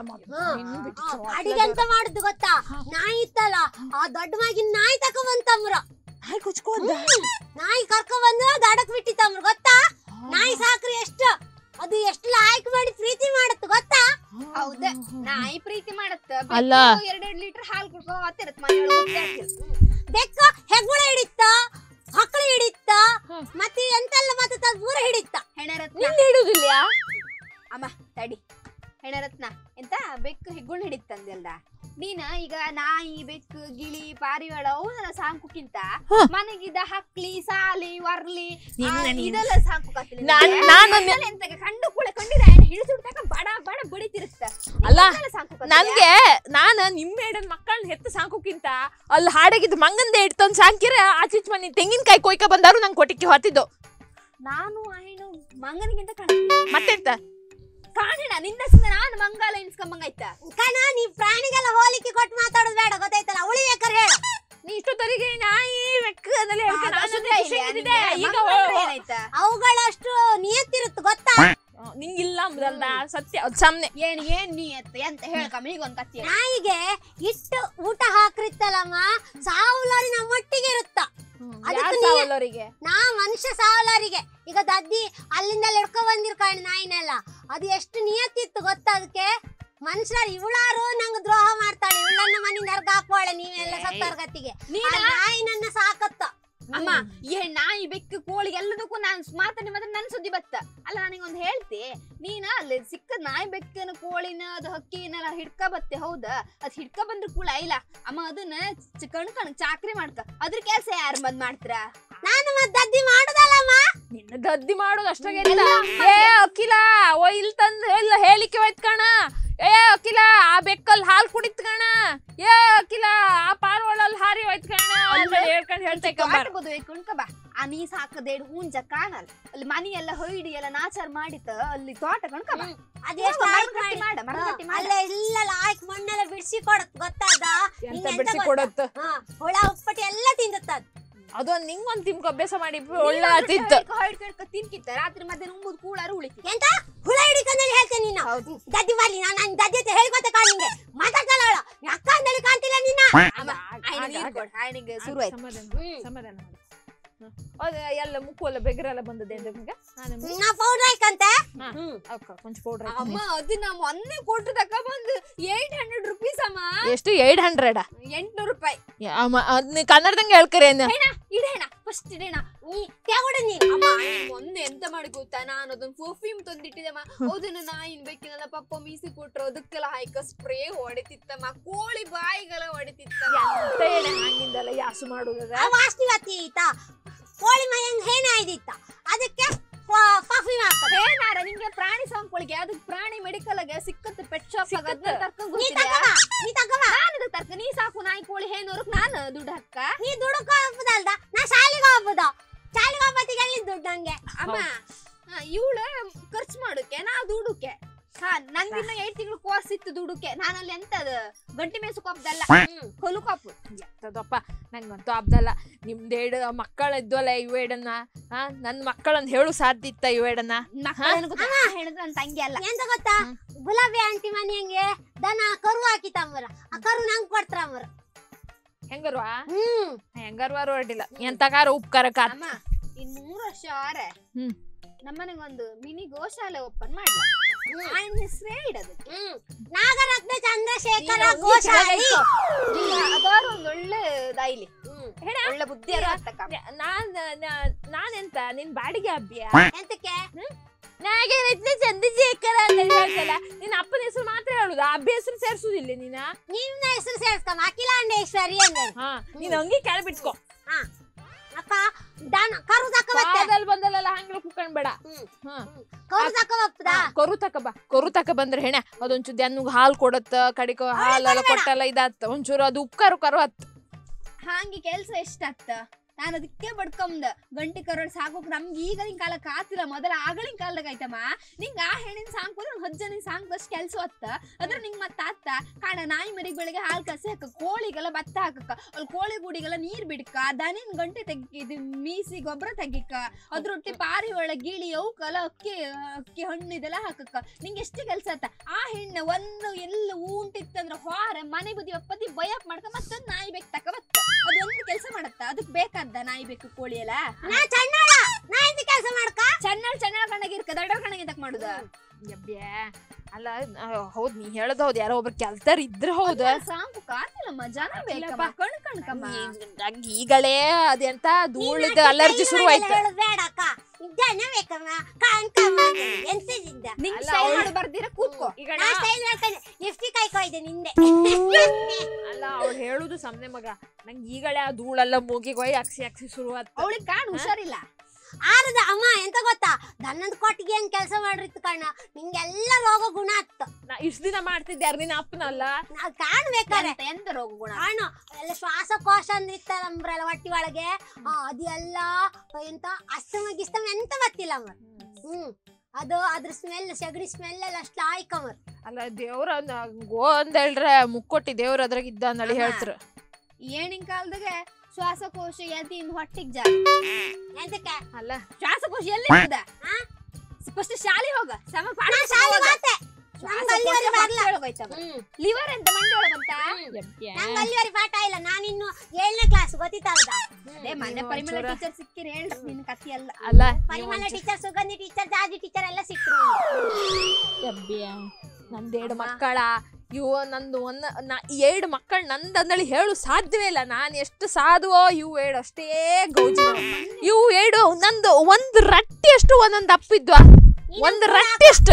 ಅಡಿಗೆ ಎಂತ ಮಾಡುದು ಗೊತ್ತಾ ನಾಯಿ ಇತ್ತಲ್ಲ ಆ ದೊಡ್ಡ ಮಗಿನ ನಾಯಿ ತಕೊಂಬಂತಮ್ರ ನಾಯಿ ಕುಚ್ಕೋದ ನಾಯಿ ಕರ್ಕೊಂಡ್ ಬಂದು ದಡಕ್ ಬಿಟ್ಟಿತ್ತಮ್ರ ಗೊತ್ತಾ ನಾಯಿ ಸಾಕ್ರಿ ಎಷ್ಟು ಅದು ಎಷ್ಟು ಲಾಯ್ಕ್ ಮಾಡಿ ಪ್ರೀತಿ ಮಾಡತ್ತು ಗೊತ್ತಾ ಹೌದ ನಾಯಿ ಪ್ರೀತಿ ಮಾಡತ್ತ ಅಲ್ಲ. ಎರಡೆರಡು ಲೀಟರ್ ಹಾಲು ಕುಡ್ಕೋ ಹತ್ತಿರತ್ ಮನೆಯೊಳಗೆ ಬೆಕ್ಕ ಹೆಗ್ಗುಳ ಹಿಡಿತ್ತ ಮಕ್ಕಳು ಹಿಡಿತ್ತ ಮತ್ತೆ ಎಂತೆಲ್ಲ ಮತ್ತೆ ತದ್ ಪೂರ ಹಿಡಿತ್ತ ಹೆಣರತ್ನ ನಿಂದ ಹಿಡುದಿಲ್ಲ ಅಮ್ಮ ತಡಿ ಹೆಣರತ್ನ ಎಂತ ಬೆಕ್ಕು ಹೆಗ್ಗುಳ್ ಹಿಡಿತಂದೆಲ್ದ ನೀನ ಈಗ ನಾಯಿ ಬೆಕ್ಕು ಗಿಳಿ ಪಾರಿವಾಳ ಅವನ್ನೆಲ್ಲ ಸಾಂಕುಕ್ಕಿಂತ ಮನೆಗಿದ್ದ ಹಕ್ಲಿ ಸಾಲಿ ವರ್ಲಿ ಆ, ನಿನ್ನ ನೀನು- ಇದೆಲ್ಲ ಸಾಕು ನಾನ್- ನಾನು- ಎಂತ ಕಂಡು ಕುಳೆ ಕಂಡಿರ ಹಿಡಿಸುಡ್ತಾಕ ಬಡ ಬಡ ಬಡಿತಿರುತ್ತ ಅಲ್ಲ, ಸಾಕು ನನ್ಗೆ ನಾನ ನಿಮ್ಮೇಡನ್ ಮಕ್ಕಳನ್ನ ಹೆತ್ತ ಸಾಕೋಕ್ಕಿಂತ ಅಲ್ಲಿ ಹಾಡಾಗಿದ್ದು ಮಂಗಂದೆ ಇಡ್ತಂದ್ ಸಾಕಿರ ಆಚೀಚ್ ಮನೆ ತೆಂಗಿನಕಾಯಿ ಕೊಯ್ಕ ಬಂದಾರು ನಂಗೆ ಕೊಟ್ಟಿಕ್ಕೆ ಹೊತ್ತಿದ್ದು ನಾನು ಆ ಹೆಣ್ಣು ಮಂಗನಿಗಿಂತ ಕಾಣ್ತೀನಿ ಮತ್ತೆಂತ ಕಾಣಿಣ ನಿನ್ನ ಹೆಸರಿಂದ ನಾನು ಮಂಗಾಲ ಎನ್ಸ್ಕೊಂಬಂಗಾಯ್ತ ಕಣ ನೀ ಪ್ರಾಣಿಗೆಲ್ಲ ಹೋಲಿಕೆ ಕೊಟ್ಟು ಮಾತಾಡೋದು ಬೇಡ ಗೊತ್ತಾಯ್ತಲ್ಲ ಉಳಿಬೇಕಾರೆ ಹೇಳು ನೀ ಇಷ್ಟೊತ್ತರಿಗೆ ನಾಯಿ ಬೆಕ್ಕು ಅದೆಲ್ಲ ಹೇಳ್ಕೊಂಡು ನಾನು ಅದೊಂದೇ ಖುಷಿ ಇದೆ, ಆಗಿದ್ದೆ. ನಿಂಗೆ ಈಗ ಮಂಗ ಹೋ- ಕಂಡ್ರೆ ಏನಾಯ್ತಾ ಅವುಗಳಷ್ಟು ನಿಯತ್ತಿರುತ್ತೆ ಗೊತ್ತಾ ಹೋ- ನಿಂಗಿಲ್ಲ ಅಂಬುದಲ್ದ ಸತ್ಯ ಅದು ಸಾಮ್ನೆ ಏನ್ ಏನ್ ನೀ ಎತ್ತ ಎಂತ ಹೇಳ್ಕಮ್ಮ ಈಗ ಒಂದ್ ಕತ್ತಿ ಹೇಳು. ನಾಯಿಗೆ ಇಟ್ಟು ಊಟ ಹಾಕ್ರಿತ್ತಲ್ಲಮ್ಮ ಸಾವುಲಾರಿ ನಮ್ಮೊಟ್ಟಿಗೆ ಇರುತ್ತ ಅದಕ್ಕೆ ಯಾರ್ ನೀ- ಸಾವಲ್ಲವರಿಗೆ ನಾ ಮನುಷ್ಯ ಸಾವಲಾರಿಗೆ ಈಗ ದದ್ದಿ ಅಲ್ಲಿಂದ ಎಡ್ಕೊ ಬಂದಿರ್ ಕಾಣ್ ನಾಯಿನೆಲ್ಲ ಅದು ಎಷ್ಟು ನಿಯತ್ತಿತ್ತು ಗೊತ್ತಾ ಅದಕ್ಕೆ ಮನುಷ್ಯರು ಇವಳಾರು ನಂಗೆ ದ್ರೋಹ ಮಾಡ್ತಾಳೆ ಇವಳನ್ನ ಮನೆಯಿಂದ ಹೊರ್ಗ್ ಹಾಕ್ವಾಳೆ ನೀವೆಲ್ಲ ಸತ್ತರ್ಗತಿಗೆ ನೀನ ಆ ನಾಯಿ ನನ್ನ ಸಾಕತ್ತ ಅಮ್ಮ ಏ ನಾಯಿ ಬೆಕ್ಕು ಕೋಳಿ ಎಲ್ಲದಕ್ಕೂ ನಾನ್ ಮಾತಾಡಿ ಮಾತ್ರ ನನ್ ಸುದ್ದಿ ಬತ್ತ ಅಲ್ಲ ನನಗೊಂದ್ ಹೇಳ್ತಿ ನೀನ ಅಲ್ಲಿ ಸಿಕ್ಕ ನಾಯಿ ಬೆಕ್ಕನ ಕೋಳಿನ ಅದು ಹಕ್ಕಿನೆಲ್ಲ ಹಿಡ್ಕ ಬತ್ತೆ ಹೌದಾ ಅದ್ ಹಿಡ್ಕ ಬಂದ್ರ ಕೂಡ ಇಲ್ಲ ಅಮ್ಮ ಅದನ್ನ ಚ- ಕಣ್ ಕಣ್ ಚಾಕ್ರಿ ಮಾಡ್ಕ ಅದ್ರ ಕೆಲ್ಸ ಯಾರು ಬಂದ್ ಮಾಡ್ತಾರ ನಾನು ಮತ್ ದದ್ದಿ ಮಾಡುದಲ್ಲಮ್ಮ ನಿನ್ನ ದದ್ದಿ ಮಾಡೋದು ಅಷ್ಟಾಗೆ ಏ ಅಖಿಲ ಓ ಇಲ್ ತಂದ್ ಎಲ್ಲ ಹೇಳಿಕೆ ಹೋಯ್ತ್ ಕಣ ಏ ಅಖಿಲ ಆ ಬೆಕ್ಕಲ್ ಹಾಲ್ ಕುಡಿತ್ ಕಣ ಏ ಅಖಿಲ ಆ ಪಾರ್ವಾಳಲ್ಲಿ ಹಾರಿ ಹೋಯ್ತ್ ಕಣ ಅಂತ ಹೇಳ್ಕೊಂಡ್ ಹೇಳ್ತಾ ಕಂಬಾರ ಆಟಬೋದು ಕುಣ್ಕ ಬಾ ಆ ನೀ ಸಾಕದೇಡು ಹೂಂಜ ಕಾಣಲ್ ಅಲ್ಲಿ ಮನಿ ಎಲ್ಲ ಹೊಯ್ಡಿ ಎಲ್ಲ ನಾಚಾರ ಮಾಡಿತ್ತ ಅಲ್ಲಿ ತೋಟ ಕಣ್ಕ ಬಾ ಅದು ಹೋಗು, ಎಷ್ಟು ಮರ ಲಾಯ್ಕ್ ಗಟ್ಟಿ ಮಾಡಿ ಮಾಡ, ಮರ ಗಟ್ಟಿ ಮಾಡ. ಅಲ್ಲ ಇಲ್ಲ ಲಾಯ್ಕ್ ಮಣ್ಣೆಲ್ಲ ಬಿಡಿಸಿ ಕೊಡತ್ ಗೊತ್ತಾದ ಎಂತ ನಿಂಗೆ ಬಿಡಿಸಿ ಗೊತ್ತಾ? ಕೊಡತ್ತ ಹಾ ಹುಳ ಉಪ್ಪಟಿ ಎಲ್ಲ ತಿಂದತ್ತ ಅದು. ಅದೊಂದ್ ನಿಂಗೊಂದ್ ತಿಮ್ಕ ಅಭ್ಯಾಸ ಮಾಡಿ ಒಳ್ಳೆ ಆತಿತ್ತು ಹೊಯ್ಡ್ಕೊಂಡ್ಕ ತಿನ್ಕಿತ್ತ ರಾತ್ರಿ ಮಧ್ಯಾಹ್ನ ಉಂಬುದು ಕೂಳಾರು ಉಳಿತಿ ಎಂತ ಹುಳ ಹಿಡಿಕಂದೇಳಿ ಹೇಳ್ತೇನೆ ನೀನು ದದ್ದಿ ಬರ್ಲಿ ನಾನು ನನ್ನ ದದ್ದಿ ಹತ್ರ ಹೇಳ್ಕೊತ ಕಾಣ್ ನಿಂಗೆ ಮಾತಾಡ್ತಾಳ ಅವಳು ಅಕ್ಕ ಅಂದೇಳಿ ಕಾಣ್ತಿಲ್ಲ ನಿನ್ನ ಅಮ್ಮ ಆಯ್ನ ನೀರ್ ಕೊಡ್ ಆಯ್ನಿಗೆ ಶುರು ಆಯ್ತು ಸಮಾಧಾನ ಮಾಡು, ಸಮಾಧಾನ ಮಾಡು. ಹ. ಅದು ಎಲ್ಲ ಮುಕ್ಕು ಎಲ್ಲ ಬೆಗರೆಲ್ಲ ಬಂದದೆ ಅಂತ ನಿಮ್ಗೆ ನಾನು ನಾ ಪೌಡರ್ ಹಾಕಂತೆ ಅಕ್ಕ ಕೊಂಚ ಪೌಡ್ರ್ ಅಮ್ಮ ಅದು ನಾ ಮೊನ್ನೆ ಕೊಟ್ಟು ತಕ ಬಂದು ಏಟ್ ಹಂಡ್ರೆಡ್ ರುಪೀಸ್ ಅಮ್ಮ ಎಷ್ಟು ಏಟ್ ಹಂಡ್ರೆಡ್ ಎಂಟ್ನೂರು ರೂಪಾಯಿ ಕನ್ನಡದಂಗೆ ಹೇಳ್ಕರಿ ಏನು ಹೇಣ ಇಡೇಣ ಫಸ್ಟ್ ಇಡೇಣ ನೀ ತೆಗುಡು ನೀನು ಅಮ್ಮ ಮೊನ್ನೆ ಎಂತ ಮಾಡಿ ಗೊತ್ತಾ ನಾನು ಅದೊಂದು ಪರ್ಫ್ಯೂಮ್ ತಂದಿಟ್ಟಿದ್ದಮ್ಮ ಅದನ್ನ ನಾಯಿನ್ ಬೇಕಿನಲ್ಲ ಪಪ್ಪ ಮೀಸಿ ಕೊಟ್ರು ಅದಕ್ಕೆಲ್ಲ ಹಾಯ್ಕ ಸ್ಪ್ರೇ ಹೊಡಿತಿತ್ತಮ್ಮ ಕೋಳಿ ಬಾಯಿಗೆಲ್ಲ ಹೊಡಿತಿತ್ತಮ್ಮ ಅಂತ ಹೇಳಿ ಹಂಗಿಂದಲ್ಲ ಯಾಸು ಮಾಡುದ ಆ ವಾಸನೆ ಬತ್ತಿ ಆಯ್ತಾ ಕೋಳಿ ಮೈಯಂಗ್ ಹೇನ ಇದಿತ್ತ ಅದಕ್ಕೆ ಪರ್ಫ್ಯೂಮ್ ಹಾಕದೆ ಏನಾರ ನಿಂಗೆ ಪ್ರಾಣಿ ಸಾಂಕ್ಗಳಿಗೆ ಅದಕ್ಕೆ ಪ್ರಾಣಿ ಮೆಡಿಕಲ್ ಆಗ ಸಿಕ್ಕತ್ತೆ ಪೆಟ್ ಶಾಪ್ ಆಗ ಅದನ್ನ ತರ್ಕೊಂಡ್ ನೀ ಗೊತ್ತಿದ್ಯಾ ತಗವ ನೀ ತಗವ ನಾನು ತರ್ಕ ನೀ ಸಾಕು ನಾಯಿ ಕೋಳಿ ಹೇನೋರ್ಕ್ ನಾನು ದುಡ್ಡು ಹಾಕ ನೀ ದುಡುಕ ಹೋಗ್ಬೋದಲ್ದ ನಾ ಶಾಲೆಗೆ ಹೋಗ್ಬೋದ ಶಾಲೆಗೆ ಹೋಗ್ಬತ್ತಿಗೆ ಎಲ್ಲಿ ದುಡ್ಡು ನಂಗೆ ಅಮ್ಮ ಇವಳ ಖರ್ಚು ಮಾಡೋಕೆ ನಾ ದುಡುಕೆ ಹಾ ನಂಗಿನ್ನ ಏಟ್ ತಿಂಗಳು ಕೋರ್ಸ್ ಇತ್ತು ದುಡುಕೆ ನಾನಲ್ಲಿ ಎಂತದ ಗಂಟಿ ಮೇಸು ಕಾಪ್ದಲ್ಲ ಹೊಲು ಕಾಪು ಎಂತದಪ್ಪ ನಂಗಂತೂ ಅಬ್ದಲ್ಲ ನಿಮ್ದೇಡು ಮಕ್ಕಳ ಇದ್ವಲ್ಲ ಇವೇಡನ್ನ ಹಾ ನನ್ ಮಕ್ಕಳನ್ನ ಹೇಳು ಸಾಧ್ಯ ಇತ್ತ ಇವೇಡನ್ನ ಮಕ್ಕಳೇನು ಗೊತ್ತಾ ಹೇಳಿದ್ರೆ ನನ್ನ ತಂಗಿ ಅಲ್ಲ ಎಂತ ಗೊತ್ತಾ ಗುಲಾಬಿ ಆಂಟಿ ಮನೆಯಂಗೆ ದನ ಕರು ಹಾಕಿತಮ್ಮರ ಆ ಕರು ನಂಗ್ ಕೊಡ್ತಾರಮ್ಮರ ಹೆಂಗರ್ವಾ ಹ್ಮ್ ಹೆಂಗರ್ವಾರು ಅಡ್ಡಿಲ್ಲ ಎಂತಕಾರ ಉಪಕಾರ ಕಾತ್ ಅಮ್ಮ ಇನ್ ಮೂರು ವರ್ಷ ಆರೆ ಹ್ಮ್. ನಮ್ಮನೆಗೆ ಒಂದು ಮಿನಿ ಗೋಶಾಲೆ ಓಪನ್ ಮಾಡ್ಲ ఆయన ಹೆಸರೇ ಇಡೋದು ಹ್ಮ್ ನಾಗರತ್ನ ಚಂದ್ರಶೇಖರ ನೀನು ಗೋಶಾಲಿ ನಿಂಗ ಅದಾರು ಒಂದ್ ಒಳ್ಳೆ ದೈಲಿ ಹ್ಮ್. ಹೇಳ ಒಳ್ಳೆ ಬುದ್ಧಿ ಅರ ಹತ್ತಕ್ಕ ನಾನ್ ನಾ- ನಾನೆಂತ ನಿನ್ ಬಾಡಿಗೆ ಅಭ್ಯ ಎಂತಕ್ಕೆ ನಾಗರತ್ನ ಚಂದ್ರಶೇಖರ ಅಂತ ಹೇಳ್ತಲ್ಲ ನಿನ್ನ ಅಪ್ಪನ ಹೆಸರು ಮಾತ್ರ ಹೇಳುದು ಆ ಅಭ್ಯ ಹೆಸರು ಸೇರ್ಸುದಿಲ್ಲ ನೀನ ನಿನ್ನ ಹೆಸರು ಸೇರ್ಸ್ಕಮ್ಮ ಅಖಿಲಾಂಡೇಶ್ವರಿ ಅಂದ್ರೆ ಹಾ ನೀನ್ ಹಂಗೆ ಕೆಳ ಬಿಟ್ಕೋ ಅಕ್ಕ ದನ ಕರು ತಕ ಬತ್ತೆ ಪಾದಲ್ಲಿ ಬಂದಲ್ಲ ಹಂಗೆ ಕುಕ್ಕಣ್ ಬೇಡ ಹ್ಮ್. ಹಾ ಕರು ತಕ ಬಪ್ಪದ ಹಾ, ಕೊರು ತಕ ಬಾ ಕೊರು ತಕ ಬಂದ್ರೆ ಹೆಣೆ ಅದೊಂಚೂರು ದನ್ನುಗ್ ಹಾಲ್ ಕೊಡತ್ತ ಕಡಿಕ ಹಾಲೆಲ್ಲ ಕೊಟ್ಟೆಲ್ಲ ಇದಾತ್ತ ಒಂಚೂರು ಅದು ಉಪ್ಕಾರು ಕರು ಹತ್ ಹಾಂಗಿ ಕೆಲ್ಸ ಎಷ್ಟಾಗ್ತ ನಾನು ಅದಕ್ಕೆ ಬಡ್ಕೊಂಡ್ ಗಂಟಿ ಕರೋಡ್ ಸಾಕೋಕ್ ನಮ್ಗೆ ಈಗಿನ ಕಾಲಕ್ಕೆ ಆತಿಲ್ಲ ಮೊದಲ ಆಗಳಿನ ಕಾಲದಾಗ ಆಯ್ತಮ್ಮ ನಿಂಗ ಆ ಹೆಣ್ಣಿನ ಸಾಂಕೋದ್ರೆ ಒಂದ್ ಹತ್ತು ಜನ ಸಾಂಕದಷ್ಟು ಕೆಲ್ಸ ಹೊತ್ತ ಅದ್ರ ನಿಂಗ್ ಮತ್ತ ಆತ್ತ ಕಾಣ ನಾಯಿ ಮರಿಗ್ ಬೆಳಿಗ್ಗೆ ಹಾಲ್ ಕಸಿ ಹಾಕ ಕೋಳಿಗೆಲ್ಲ ಭತ್ತ ಹಾಕಕ್ಕ ಅಲ್ಲಿ ಕೋಳಿ ಗುಡಿಗೆಲ್ಲ ನೀರ್ ಬಿಡ್ಕ ದನಿನ್ ಗಂಟೆ ತೆಗಿ ಇದು ಮೀಸಿ ಗೊಬ್ಬರ ತೆಗಿಕ ಅದ್ರೊಟ್ಟಿ ಪಾರಿ ಒಳಗೆ ಗಿಳಿ ಅವಕಲ್ಲ ಅಕ್ಕಿ ಅಕ್ಕಿ ಹಣ್ಣು ಇದೆಲ್ಲ ಹಾಕಕ್ಕ ನಿಂಗೆ ಎಷ್ಟು ಕೆಲ್ಸ ಆತ ಆ ಹೆಣ್ಣು ಒಂದು ಎಲ್ಲ ಊಂಟಿತ್ತಂದ್ರ ಹೊರ ಮನೆ ಬದಿ ಒಪ್ಪದಿ ಬಯಪ್ ಮಾಡ್ಕ ಮತ್ತೊಂದ್ ನಾಯಿ ಬೇಕು ತಕ ಬತ್ತ ಅದು ಒಂದು ಕೆಲಸ ಮಾಡತ್ತ ಅದಕ್ ಬೇಕಾದ ನಾಯಿ ಬೇಕು ಕೋಳಿ ಎಲ್ಲ ನಾ ಚಣ್ಣಾಳ ನಾ ಎಂತ ಕೆಲಸ ಮಾಡ್ಕ ಚನ್ನಳ್ ಚನ್ನಳ್ ಕಣ್ಣಗೆ ಇರ್ಕ ದಡ್ಡ ಕಣ್ಣಗೆ ತಕ್ ಮಾಡುದ ಯಬ್ಬ್ಯಾ ಅಲ್ಲ ಆ, ಹೌದ್ ನೀ ಹೇಳದ್ ಹೌದ್ ಯಾರೋ ಒಬ್ರು ಕೆಲ್ತಾರ ಇದ್ರ ಹೌದ ಸಾಂಪು ಕಾತಿಲ್ಲಮ್ಮ ಜನ ಬೇಕಮ್ಮ ಇಲ್ಲಪ್ಪ. ಕಣ್ ಕಣ್ಕಮ್ಮ ನಂಗ್ ಈಗಳೇ ಅದೆಂತ ಧೂಳಿದ ಅಲರ್ಜಿ ಶುರು ಆಯ್ತು ಹೇಳುದು ಬೇಡ ಅಕ್ಕ ಜನ ಬೇಕಮ್ಮ ಕಾಣ್ಕಮ್ಮ ಎಂತದಿಂದ ನಿಂಗ್ ಅಲ್ಲ, ಸ್ಟೈಲ್ ಅವ್ಳು- ಮಾಡಿ ಬರ್ದಿರ ಕೂತ್ಕೋ ಈಗ ನಾ ನಾ- ಸ್ಟೈಲ್ ಮಾಡ್ಕೊಂಡು ಲಿಫ್ಟಿಗೆ ಕಾಯ್ಕೋಯ್ದೆ ನಿಂದೆ ಅಲ್ಲ ಅವ್ಳು ಹೇಳುದು ಸಮನೆ ಮಗ ನಂಗ್ ಈಗಳೇ ಆ ಧೂಳೆಲ್ಲ ಮೂಗಿಗೆ ಹೋಯ್ ಅಕ್ಸಿ ಅಕ್ಸಿ ಶುರು ಆಯ್ತು ಅವಳಿಗೆ ಕಾಣ್ ಹುಷಾರಿಲ್ಲ ಆರದ ಅಮ್ಮ ಎಂತ ಗೊತ್ತಾ ದನ್ನದ ಕೊಟ್ಟಿಗೆ ಹೆಂಗ್ ಕೆಲಸ ಮಾಡಿರ್ತು ಕಣ್ಣ ನಿಂಗೆಲ್ಲ ರೋಗ ಗುಣ ಆತ್ತ ನಾ ಇಷ್ಟ ದಿನ ಮಾಡ್ತಿದ್ದೆ ಯಾರು ನಿನ್ನ ಅಪ್ಪನಲ್ಲ ನಾ ಕಾಣ್ಬೇಕಾರೆ ಎಂತ- ಎಂತ ರೋಗ ಗುಣ ಕಾಣು ಎಲ್ಲ ಶ್ವಾಸಕೋಶ ಅಂದಿತ್ತಲ್ಲ ಹೊಟ್ಟಿ ಒಳಗೆ ಆ, ಅದೆಲ್ಲ ಎಂತ ಅಸ್ತಮ ಗಿಸ್ತಮ ಎಂತ ಗೊತ್ತಿಲ್ಲ ಅಮ್ಮ ಹ್ಮ್ ಅದು ಅದ್ರ ಸ್ಮೆಲ್ ಸಗಡಿ ಸ್ಮೆಲ್ ಎಲ್ಲ ಅಷ್ಟು ಆಯ್ಕಮರ್ ಅಲ್ಲ ದೇವ್ರ ಗೋ ಅಂದ ಹೇಳ್ರೆ ಮುಕ್ಕೊಟ್ಟಿ ದೇವ್ರ ಅದ್ರಾಗ ಇದ್ದ ಅಂದಳಿ ಅಮ್ಮ. ಹೇಳ್ತಾರ ಏಣಿನ ಕಾಲದಾಗ ಶ್ವಾಸಕೋಶ ಎದಿನ್ ಹೊಟ್ಟಿಗ್ ಜಾಗ ಎಂತಕ್ಕೆ ಅಲ್ಲ ಶ್ವಾಸಕೋಶ ಎಲ್ಲಿ ಇರ್ತದ ಫಸ್ಟ್ ಶಾಲೆ ಹೋಗ ಸಮ ಪಾಠ ನಾ ಶಾಲೆ ಮಾತೆ ನಂಗ್ ಅಲ್ಲಿವರೆಗೆ ಬರ್ಲ. ಹ್ಮ್ ಲಿವರ್ ಅಂತ ಮಂಡಿ ಒಳಗಂತ ನಂಗ್ ಅಲ್ಲಿವರೆಗೆ ಪಾಠ ಇಲ್ಲ ನಾನಿನ್ನು ಏಳನೇ ಕ್ಲಾಸ್ ಗೊತ್ತಿತ್ತಲ್ದ ಅದೇ ಮೊನ್ನೆ ನೀವು ಪರಿಮಳ ಒಂಚೂರ- ಟೀಚರ್ ಸಿಕ್ಕಿರಿ ಹೇಳ್ರಿ ನಿನ್ ಕತಿ ಎಲ್ಲ ಅಲ್ಲ Parimala teacher Sugandhi teacher Jaji teacher ಎಲ್ಲ ಸಿಕ್ರು ನಂದೆರಡು ಮಕ್ಕಳ ಇವು ನಂದು ಒಂದ ನಾ ಎರಡು ಮಕ್ಕಳು ನಂದು ಅಂದಳಿ ಹೇಳು ಸಾಧ್ಯವೇ ಇಲ್ಲ ನಾನು ಎಷ್ಟು ಸಾಧುವೋ ಇವು ಎರಡು ಅಷ್ಟೇ ಗೌಜಿ ಇವು ಎರಡು ನಂದು ಒಂದು ರಟ್ಟಿ ಅಷ್ಟು ಒಂದೊಂದು ಅಪ್ಪಿದ್ವಾ ಒಂದು ರಟ್ಟಿ ಅಷ್ಟು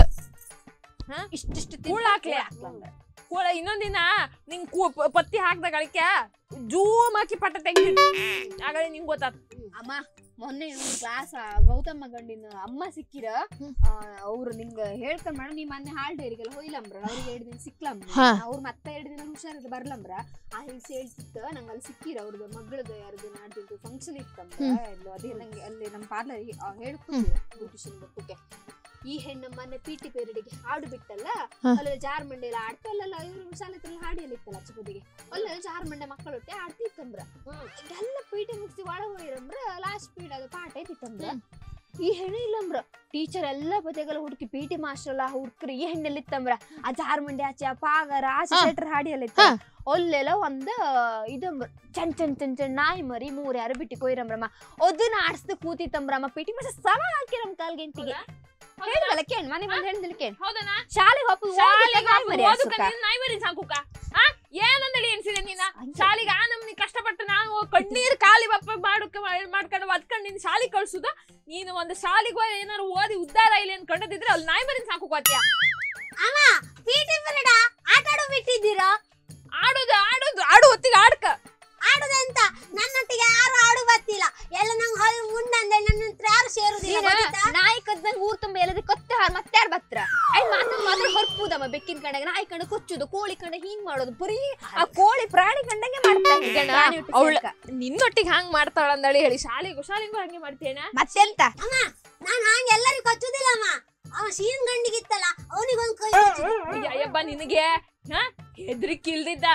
ಇಷ್ಟಿಷ್ಟು ಕೂಳ್ ಹಾಕ್ಲೆ. ಕೂಳ ಇನ್ನೊಂದಿನ ನಿಂಗ್ ಕೂ ಪ- ಪತ್ತಿ ಹಾಕ್ದಾಗ ಅಳಿಕೆ ಜೂಮ್ ಹಾಕಿ ಪಟ್ಟ ತೆಗ್ದಿ ಆಗಲೇ ನಿಂಗ್ ಗೊತ್ತಾತ್ ಅಮ್ಮ ಮೊನ್ನೆ ಕ್ಲಾಸ್ ಗೌತಮ ಗಂಡಿನ ಅಮ್ಮ ಸಿಕ್ಕಿರ ಅವ್ರು ನಿಂಗ ಹೇಳ್ಕೊಂಡ್ ಮೇಡಮ್ ನೀ ಮೊನ್ನೆ ಹಾಲ್ ಡೈರಿಗೆಲ್ಲ ಹೋಯ್ಲಂಬ್ರ ಅವ್ರಿಗೆ ಎರಡು ದಿನ ಸಿಕ್ಲಂಬ್ರ ಹಾ. ಅವ್ರು ಮತ್ತೆ ಎರಡು ದಿನ ಹುಷಾರಿಲ್ಲ ಬರ್ಲಂಬ್ರ ಆ ಹಿಲ್ಸ್ ಹೇಳ್ತಿತ್ತ ನಂಗೆ ಅಲ್ಲಿ ಸಿಕ್ಕಿರ ಅವ್ರದ್ದು ಮಗಳದ ಯಾರ್ದು ನಾಡ್ದಿದ್ದು ಫಂಕ್ಷನ್ ಇತ್ತಂಬ್ರ ಎಲ್ಲೋ ಅದೇ ನಂಗೆ ಅಲ್ಲಿ ನಮ್ಮ ಪಾರ್ಲರ್ ಹೇಳ್ಕೊಡ್ತೀವಿ ಬ್ಯೂಟಿಷಿಯನ್ ಬರ್ತಕ್ಕೆ ಈ ಹೆಣ್ಣು ಮೊನ್ನೆ ಪಿ ಟಿ ಪೀರಿಯಡ್ಗೆ ಹಾಡು ಬಿಟ್ಟಲ್ಲ ಹಾ. ಅಲ್ಲಿ ಜಾರ್ ಮಂಡೆ ಎಲ್ಲ ಆಡ್ತಲ್ಲ ಇವ್ರು ಶಾಲೆ ಹತ್ರ ಹಾಡಿ ಎಲ್ಲ ಇತ್ತಲ್ಲ ಚಿಕ್ಕದಿಗೆ ಅಲ್ಲ ಜಾರ್ ಮಂಡೆ ಮಕ್ಕಳೊಟ್ಟೆ ಆಡ್ತಿತ್ತಂಬ್ರ ಎಲ್ಲ ಪೀಠ ಮುಗಿಸಿ ಒಳಗೆ ಹೋಗಿರಂಬ್ರ ಲಾಸ್ಟ್ ಪೀಡ್ ಅದು ಪಾಠ ಐತಿತ್ತಂಬ್ರ ಈ ಹೆಣ್ಣು ಇಲ್ಲಂಬ್ರ ಟೀಚರ್ ಎಲ್ಲ ಬದಿಗೆಲ್ಲ ಹುಡುಕಿ ಪಿ ಟಿ ಮಾಸ್ಟರ್ ಎಲ್ಲ ಹುಡ್ಕ್ರಿ ಈ ಹೆಣ್ಣೆಲ್ಲ ಇತ್ತಂಬ್ರ ಆ ಜಾರ್ ಮಂಡಿ ಆಚೆ ಆ ಪಾಗರ ಆಚೆ ಹಾ. ಶೆಟ್ರ್ ಹಾಡಿ ಎಲ್ಲ ಇತ್ತ ಅಲ್ಲೆಲ್ಲ ಒಂದ ಇದಂಬ್ರ ಚಂದ್ ಚಂದ್ ಚಂದ್ ಚಂದ್ ನಾಯಿ ಮರಿ ಮೂರ್ ಯಾರು ಬಿಟ್ಟಿ ಕೊಯ್ರಂಬ್ರಮ್ಮ ಅದನ್ನ ಆಡ್ಸ್ದ ಕೂತಿತ್ತಂಬ್ರಮ್ಮ ಪಿ ಟಿ ಮಾಸ್ಟರ್ ಸಮ ಹಾಕಿರಮ್ ಕಾಲ್ಗೆಂಟಿಗೆ ಹೇಳ್ಬಲ್ಲ ಕೇಳ್ ಮನೆ ಬಂದ್ ಹೇಳಿದ್ಲಿ ಕೇಳ್ ಹೌದನಾ ಶಾಲೆಗೆ ಹೋಗಿ ಶಾಲೆಗೆ ನಾಯಿ ಮರಿ ಓದಕ್ಕ ಆಡ್ಸಕ್ಕ. ನೀನ್ ನಾಯಿ ಮರಿ ಸಾಕುಕ ಆ ಏನಂದಳಿ ಎನ್ಸಿದೆ ನೀನ ಶಾಲಿಗೆ ಆ ನಮ್ನಿ ಕಷ್ಟಪಟ್ಟು ನಾನು ಕಣ್ಣೀರ್ ಖಾಲಿ ಬಪ್ಪ ಮಾಡುಕ ಮಾಡ್ಕೊಂಡು ಒದ್ಕೊಂಡು ನಿನ್ ಶಾಲಿ ಕಳ್ಸುದ ನೀನು ಒಂದು ಶಾಲಿಗೆ ಹೋಗಿ ಏನಾರು ಓದಿ ಉದ್ದಾರ ಇಲ್ಲ ಅಂತ ಕಂಡದಿದ್ರೆ ಅಲ್ಲಿ ನಾಯಿ ಮರಿನ್ ಸಾಕುಕೋತ್ಯ ಅಮ್ಮ ಪಿಟಿ ಪೀರಿಯಡ್ ಆಟ ಆಡೋ ಬಿಟ್ಟಿದ್ದೀರಾ ಆಡುದು ಆಡುದು ಆಡು ಹೊತ್ತಿಗೆ ಆಡ್ಕ ಆಡುದಂತ ನನ್ನೊಟ್ಟಿಗೆ ಯಾರು ಆಡು ಬರ್ತಿಲ್ಲ ಎಲ್ಲ ನಂಗೆ ಹಲ್ಲು ಮುಂಡಂದೆ ನನ್ನ ಹತ್ರ ಯಾರು ಸೇರುದಿಲ್ಲ ನೀನ ಗೊತ್ತಿತ್ತಾ? ನಾಯಿ ಕದ್ದಂಗ ಊರ್ ತುಂಬ ಎಲ್ಲದ ಕೊತ್ತೆ ಹಾರ್ ಮತ್ತೆ ಯಾರು ಬತ್ರ ಅಯ್ಯ ಮಾತ್ರ ಮಾತ್ರ ಹೊರ್ಪುದಮ್ಮ ಬೆಕ್ಕಿನ ಕಂಡಾಗ ನಾಯಿ ಕಂಡ ಕೊಚ್ಚುದು ಕೋಳಿ ಕಂಡ ಹಿಂಗ್ ಮಾಡೋದು ಬರೀ ಆ ಕೋಳಿ ಪ್ರಾಣಿ ಕಂಡಂಗೆ ಮಾಡ್ತಾನೆ ಗಣ, ಪ್ರಾಣಿ ಹುಟ್ಟು ಅವ್ಳ- ಸೇರ್ಕ. ನಿನ್ನೊಟ್ಟಿಗೆ ಹಂಗ್ ಮಾಡ್ತಾಳ ಅಂದಳಿ ಹೇಳಿ ಶಾಲೆಗೂ ಶಾಲೆಗೂ ಹಂಗೆ ಮಾಡ್ತೇನ ಮತ್ತೆಂತ ಅಮ್ಮ ನಾನ್ ಹಂಗ ಎಲ್ಲರಿಗೂ ಕಚ್ಚುದಿಲ್ಲಮ್ಮ ಅವ ಶೀನ್ ಗಂಡಿಗಿತ್ತಲ್ಲ ಅವನಿಗೊಂದು ಕೈ ಕಚ್ಚಿದೆ. ಅಯ್ಯಬ್ಬ ನಿನಗೆ ಹಾ ಹೆದ್ರಿಕ್ ಇಲ್ದಿದ್ದ